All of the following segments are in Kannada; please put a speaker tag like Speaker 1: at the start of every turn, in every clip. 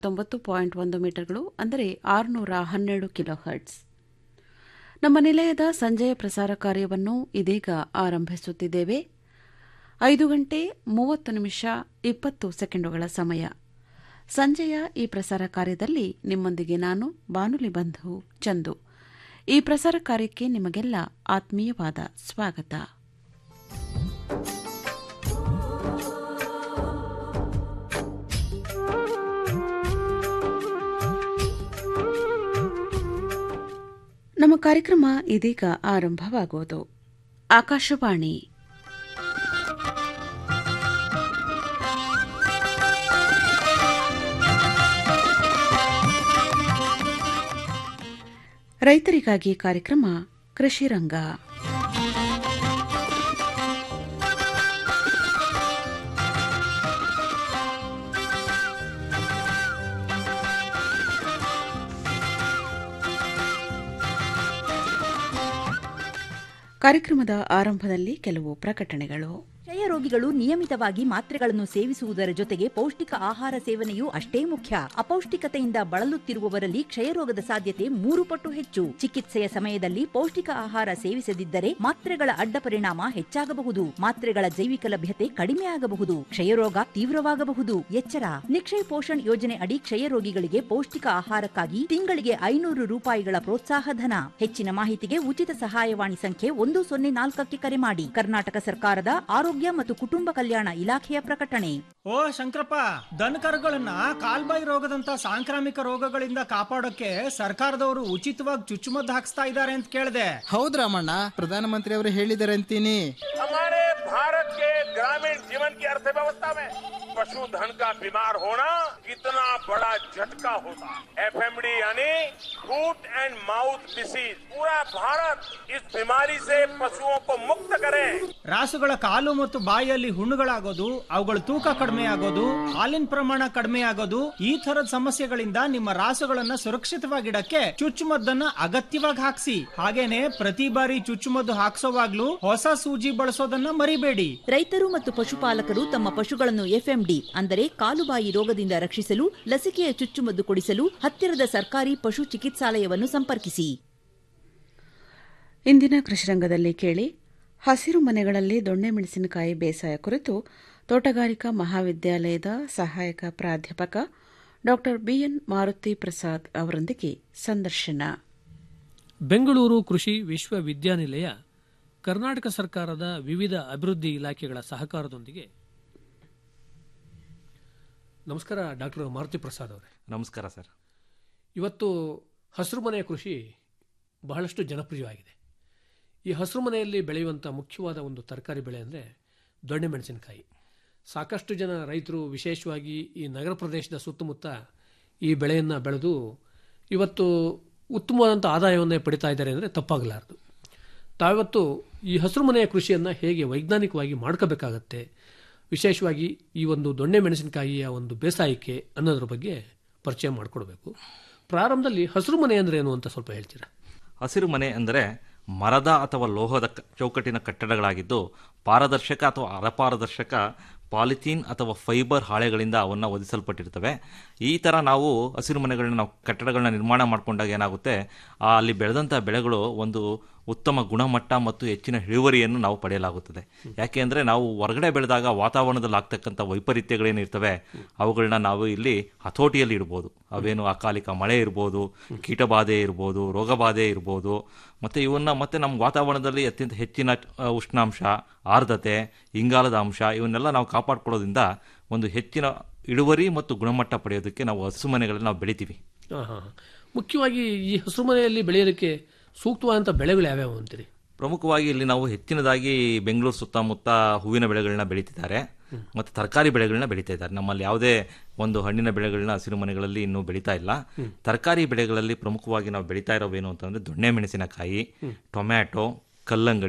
Speaker 1: ತೊಂಬತ್ತು ಪಾಯಿಂಟ್ ಒಂದು ಮೀಟರ್ಗಳು ಅಂದರೆ ಆರುನೂರ ಹನ್ನೆರಡು ಕಿಲೋ ಹರ್ಟ್ಸ್ ನಮ್ಮ ನಿಲಯದ ಸಂಜೆಯ ಪ್ರಸಾರ ಕಾರ್ಯವನ್ನು ಇದೀಗ ಆರಂಭಿಸುತ್ತಿದ್ದೇವೆ ಐದು ಗಂಟೆ ಮೂವತ್ತು ನಿಮಿಷ ಇಪ್ಪತ್ತು ಸೆಕೆಂಡುಗಳ ಸಮಯ ಸಂಜೆಯ ಈ ಪ್ರಸಾರ ಕಾರ್ಯದಲ್ಲಿ ನಿಮ್ಮೊಂದಿಗೆ ನಾನು ಬಾನುಲಿ ಬಂಧು ಚಂದು ಈ ಪ್ರಸಾರ ಕಾರ್ಯಕ್ಕೆ ನಿಮಗೆಲ್ಲ ಆತ್ಮೀಯವಾದ ಸ್ವಾಗತ ನಮ್ಮ ಕಾರ್ಯಕ್ರಮ ಇದೀಗ ಆರಂಭವಾಗುವುದು ಆಕಾಶವಾಣಿ ರೈತರಿಗಾಗಿ ಕಾರ್ಯಕ್ರಮ ಕೃಷಿ ರಂಗ ಕಾರ್ಯಕ್ರಮದ ಆರಂಭದಲ್ಲಿ ಕೆಲವು ಪ್ರಕಟಣೆಗಳು
Speaker 2: ಕ್ಷಯ ರೋಗಿಗಳು ನಿಯಮಿತವಾಗಿ ಮಾತ್ರೆಗಳನ್ನು ಸೇವಿಸುವುದರ ಜೊತೆಗೆ ಪೌಷ್ಟಿಕ ಆಹಾರ ಸೇವನೆಯೂ ಅಷ್ಟೇ ಮುಖ್ಯ ಅಪೌಷ್ಟಿಕತೆಯಿಂದ ಬಳಲುತ್ತಿರುವವರಲ್ಲಿ ಕ್ಷಯರೋಗದ ಸಾಧ್ಯತೆ ಮೂರು ಪಟ್ಟು ಹೆಚ್ಚು ಚಿಕಿತ್ಸೆಯ ಸಮಯದಲ್ಲಿ ಪೌಷ್ಟಿಕ ಆಹಾರ ಸೇವಿಸದಿದ್ದರೆ ಮಾತ್ರೆಗಳ ಅಡ್ಡ ಪರಿಣಾಮ ಹೆಚ್ಚಾಗಬಹುದು ಮಾತ್ರೆಗಳ ಜೈವಿಕ ಲಭ್ಯತೆ ಕಡಿಮೆಯಾಗಬಹುದು ಕ್ಷಯರೋಗ ತೀವ್ರವಾಗಬಹುದು ಎಚ್ಚರ ನಿಕ್ಷಯ್ ಪೋಷಣ್ ಯೋಜನೆ ಅಡಿ ಕ್ಷಯ ರೋಗಿಗಳಿಗೆ ಪೌಷ್ಟಿಕ ಆಹಾರಕ್ಕಾಗಿ ತಿಂಗಳಿಗೆ ಐನೂರು ರೂಪಾಯಿಗಳ ಪ್ರೋತ್ಸಾಹ ಧನ ಹೆಚ್ಚಿನ ಮಾಹಿತಿಗೆ ಉಚಿತ ಸಹಾಯವಾಣಿ ಸಂಖ್ಯೆ ಒಂದು ಸೊನ್ನೆ ನಾಲ್ಕಕ್ಕೆ ಕರೆ ಮಾಡಿ ಕರ್ನಾಟಕ ಸರ್ಕಾರದ ಆರೋಗ್ಯ ಮತ್ತು ಕುಟುಂಬ ಕಲ್ಯಾಣ ಇಲಾಖೆಯ ಪ್ರಕಟಣೆ
Speaker 3: ಓ ಶಂಕರಪ್ಪ ದನಕರುಗಳನ್ನ ಕಾಲ್ಬಾಯಿ ರೋಗದಂತ ಸಾಂಕ್ರಾಮಿಕ ರೋಗಗಳಿಂದ ಕಾಪಾಡೋಕೆ ಸರ್ಕಾರದವರು ಉಚಿತವಾಗಿ ಚುಚ್ಚುಮದ್ದು ಹಾಕ್ಸ್ತಾ ಇದ್ದಾರೆ ಅಂತ ಕೇಳಿದೆ
Speaker 4: ಹೌದ್ ರಾಮಣ್ಣ ಪ್ರಧಾನಮಂತ್ರಿ ಅವರು ಹೇಳಿದ್ದಾರೆ ಅಂತೀನಿ
Speaker 5: हमारे भारत के ग्रामीण जीवन की अर्थव्यवस्था में पशुधन का बीमार होना कितना बड़ा झटका होता एफएमडी यानी फूट एंड माउथ डिसीज पूरा भारत इस बीमारी से पशुओं को मुक्त करे
Speaker 3: ರಾಸುಗಳ ಕಾಲು ಮತ್ತು ಬಾಯಿಯಲ್ಲಿ ಹುಣ್ಣುಗಳಾಗೋದು ಅವುಗಳ ತೂಕ ಕಡಿಮೆ ಆಗೋದು ಹಾಲಿನ ಪ್ರಮಾಣ ಕಡಿಮೆ ಆಗೋದು ಈ ತರದ ಸಮಸ್ಯೆಗಳಿಂದ ನಿಮ್ಮ ರಾಸುಗಳನ್ನ ಸುರಕ್ಷಿತವಾಗಿಡಕ್ಕೆ ಚುಚ್ಚುಮದ್ದನ್ನ ಅಗತ್ಯವಾಗಿ ಹಾಕ್ಸಿ ಹಾಗೇನೆ ಪ್ರತಿ ಬಾರಿ ಚುಚ್ಚುಮದ್ದು ಹಾಕ್ಸೋವಾಗ್ಲೂ ಹೊಸ ಸೂಜಿ ಬಳಸೋದನ್ನ ಮರಿಬೇಡಿ
Speaker 2: ರೈತರು ಮತ್ತು ಪಶುಪಾಲಕರು ತಮ್ಮ ಪಶುಗಳನ್ನು ಎಫ್ಎಂಡಿ ಅಂದರೆ ಕಾಲುಬಾಯಿ ರೋಗದಿಂದ ರಕ್ಷಿಸಲು ಲಸಿಕೆಯ ಚುಚ್ಚುಮದ್ದು ಕೊಡಿಸಲು ಹತ್ತಿರದ ಸರ್ಕಾರಿ ಪಶು ಚಿಕಿತ್ಸಾಲಯವನ್ನು ಸಂಪರ್ಕಿಸಿ
Speaker 1: ಇಂದಿನ ಕೃಷಿರಂಗದಲ್ಲಿ ಕೇಳಿ ಹಸಿರು ಮನೆಗಳಲ್ಲಿ ದೊಣ್ಣೆ ಮೆಣಸಿನಕಾಯಿ ಬೇಸಾಯ ಕುರಿತು ತೋಟಗಾರಿಕಾ ಮಹಾವಿದ್ಯಾಲಯದ ಸಹಾಯಕ ಪ್ರಾಧ್ಯಾಪಕ ಡಾ ಬಿಎನ್ ಮಾರುತಿ ಪ್ರಸಾದ್ ಅವರೊಂದಿಗೆ ಸಂದರ್ಶನ
Speaker 6: ಬೆಂಗಳೂರು ಕೃಷಿ ವಿಶ್ವವಿದ್ಯಾನಿಲಯ ಕರ್ನಾಟಕ ಸರ್ಕಾರದ ವಿವಿಧ ಅಭಿವೃದ್ಧಿ ಇಲಾಖೆಗಳ ಸಹಕಾರದೊಂದಿಗೆ ನಮಸ್ಕಾರ ಡಾಕ್ಟರ್ ಮಾರುತಿ ಪ್ರಸಾದ್ ಅವರೇ
Speaker 7: ನಮಸ್ಕಾರ ಸರ್
Speaker 6: ಇವತ್ತು ಹಸಿರು ಮನೆಯ ಕೃಷಿ ಬಹಳಷ್ಟು ಜನಪ್ರಿಯವಾಗಿದೆ ಈ ಹಸಿರು ಮನೆಯಲ್ಲಿ ಬೆಳೆಯುವಂಥ ಮುಖ್ಯವಾದ ಒಂದು ತರಕಾರಿ ಬೆಳೆ ಅಂದರೆ ದೊಣ್ಣೆ ಮೆಣಸಿನಕಾಯಿ ಸಾಕಷ್ಟು ಜನ ರೈತರು ವಿಶೇಷವಾಗಿ ಈ ನಗರ ಪ್ರದೇಶದ ಸುತ್ತಮುತ್ತ ಈ ಬೆಳೆಯನ್ನು ಬೆಳೆದು ಇವತ್ತು ಉತ್ತಮವಾದಂಥ ಆದಾಯವನ್ನೇ ಪಡಿತಾ ಇದ್ದಾರೆ ಅಂದರೆ ತಪ್ಪಾಗಲಾರದು ತಾವಿವತ್ತು ಈ ಹಸಿರು ಮನೆಯ ಕೃಷಿಯನ್ನು ಹೇಗೆ ವೈಜ್ಞಾನಿಕವಾಗಿ ಮಾಡ್ಕೋಬೇಕಾಗತ್ತೆ ವಿಶೇಷವಾಗಿ ಈ ಒಂದು ದೊಣ್ಣೆ ಮೆಣಸಿನಕಾಯಿಯ ಒಂದು ಬೇಸಾಯಕ್ಕೆ ಅನ್ನೋದ್ರ ಬಗ್ಗೆ ಪರಿಚಯ ಮಾಡಿಕೊಡ್ಬೇಕು ಪ್ರಾರಂಭದಲ್ಲಿ ಹಸಿರು ಮನೆ ಅಂದ್ರೆ ಏನು ಅಂತ ಸ್ವಲ್ಪ ಹೇಳ್ತೀರಾ
Speaker 7: ಹಸಿರು ಮನೆ ಅಂದರೆ ಮರದ ಅಥವಾ ಲೋಹದ ಕ- ಚೌಕಟ್ಟಿನ ಕಟ್ಟಡಗಳಾಗಿದ್ದು ಪಾರದರ್ಶಕ ಅಥವಾ ಅರಪಾರದರ್ಶಕ ಪಾಲಿಥೀನ್ ಅಥವಾ ಫೈಬರ್ ಹಾಳೆಗಳಿಂದ ಅವನ್ನು ಒದಿಸಲ್ಪಟ್ಟಿರ್ತವೆ ಈ ಥರ ನಾವು ಹಸಿರು ಮನೆಗಳನ್ನ ನಾವು ಕಟ್ಟಡಗಳನ್ನ ನಿರ್ಮಾಣ ಮಾಡಿಕೊಂಡಾಗ ಏನಾಗುತ್ತೆ ಆ ಅಲ್ಲಿ ಬೆಳೆದಂಥ ಬೆಳೆಗಳು ಒಂದು ಉತ್ತಮ ಗುಣಮಟ್ಟ ಮತ್ತು ಹೆಚ್ಚಿನ ಇಳುವರಿಯನ್ನು ನಾವು ಪಡೆಯಲಾಗುತ್ತದೆ ಯಾಕೆ ಅಂದರೆ ನಾವು ಹೊರಗಡೆ ಬೆಳೆದಾಗ ವಾತಾವರಣದಲ್ಲಿ ಆಗ್ತಕ್ಕಂಥ ವೈಪರೀತ್ಯಗಳೇನಿರ್ತವೆ ಅವುಗಳನ್ನ ನಾವು ಇಲ್ಲಿ ಹತೋಟಿಯಲ್ಲಿ ಇಡ್ಬೋದು ಅವೇನು ಅಕಾಲಿಕ ಮಳೆ ಇರ್ಬೋದು ಕೀಟಬಾಧೆ ಇರ್ಬೋದು ರೋಗಬಾಧೆ ಇರ್ಬೋದು ಮತ್ತು ಇವನ್ನ ಮತ್ತೆ ನಮ್ಮ ವಾತಾವರಣದಲ್ಲಿ ಅತ್ಯಂತ ಹೆಚ್ಚಿನ ಆ, ಉಷ್ಣಾಂಶ ಆರ್ದ್ರತೆ ಇಂಗಾಲದ ಅಂಶ ಇವನ್ನೆಲ್ಲ ನಾವು ಕಾಪಾಡ್ಕೊಳ್ಳೋದ್ರಿಂದ ಒಂದು ಹೆಚ್ಚಿನ ಇಳುವರಿ ಮತ್ತು ಗುಣಮಟ್ಟ ಪಡೆಯೋದಕ್ಕೆ ನಾವು ಹಸು ಮನೆಗಳಲ್ಲಿ ನಾವು ಬೆಳಿತೀವಿ
Speaker 6: ಹಾಂ ಹಾಂ ಮುಖ್ಯವಾಗಿ ಈ ಹಸಿರು ಮನೆಯಲ್ಲಿ ಬೆಳೆಯೋದಕ್ಕೆ ಸೂಕ್ತವಾದಂಥ ಬೆಳೆಗಳು ಯಾವ್ಯಾವು ಅಂತೀರಿ
Speaker 7: ಪ್ರಮುಖವಾಗಿ ಇಲ್ಲಿ ನಾವು ಹೆಚ್ಚಿನದಾಗಿ ಬೆಂಗಳೂರು ಸುತ್ತಮುತ್ತ ಹೂವಿನ ಬೆಳೆಗಳನ್ನ ಬೆಳೀತಿದ್ದಾರೆ ಮತ್ತು ತರಕಾರಿ ಬೆಳೆಗಳನ್ನ ಬೆಳೀತಾ ಇದ್ದಾರೆ ನಮ್ಮಲ್ಲಿ ಯಾವುದೇ ಒಂದು ಹಣ್ಣಿನ ಬೆಳೆಗಳನ್ನ ಹಸಿರು ಮನೆಗಳಲ್ಲಿ ಇನ್ನೂ ಬೆಳೀತಾ ಇಲ್ಲ ತರಕಾರಿ ಬೆಳೆಗಳಲ್ಲಿ ಪ್ರಮುಖವಾಗಿ ನಾವು ಬೆಳೀತಾ ಇರೋವೇನು ಅಂತಂದ್ರೆ ದೊಣ್ಣೆ ಮೆಣಸಿನಕಾಯಿ ಟೊಮ್ಯಾಟೊ ಕಲ್ಲಂಗಡಿ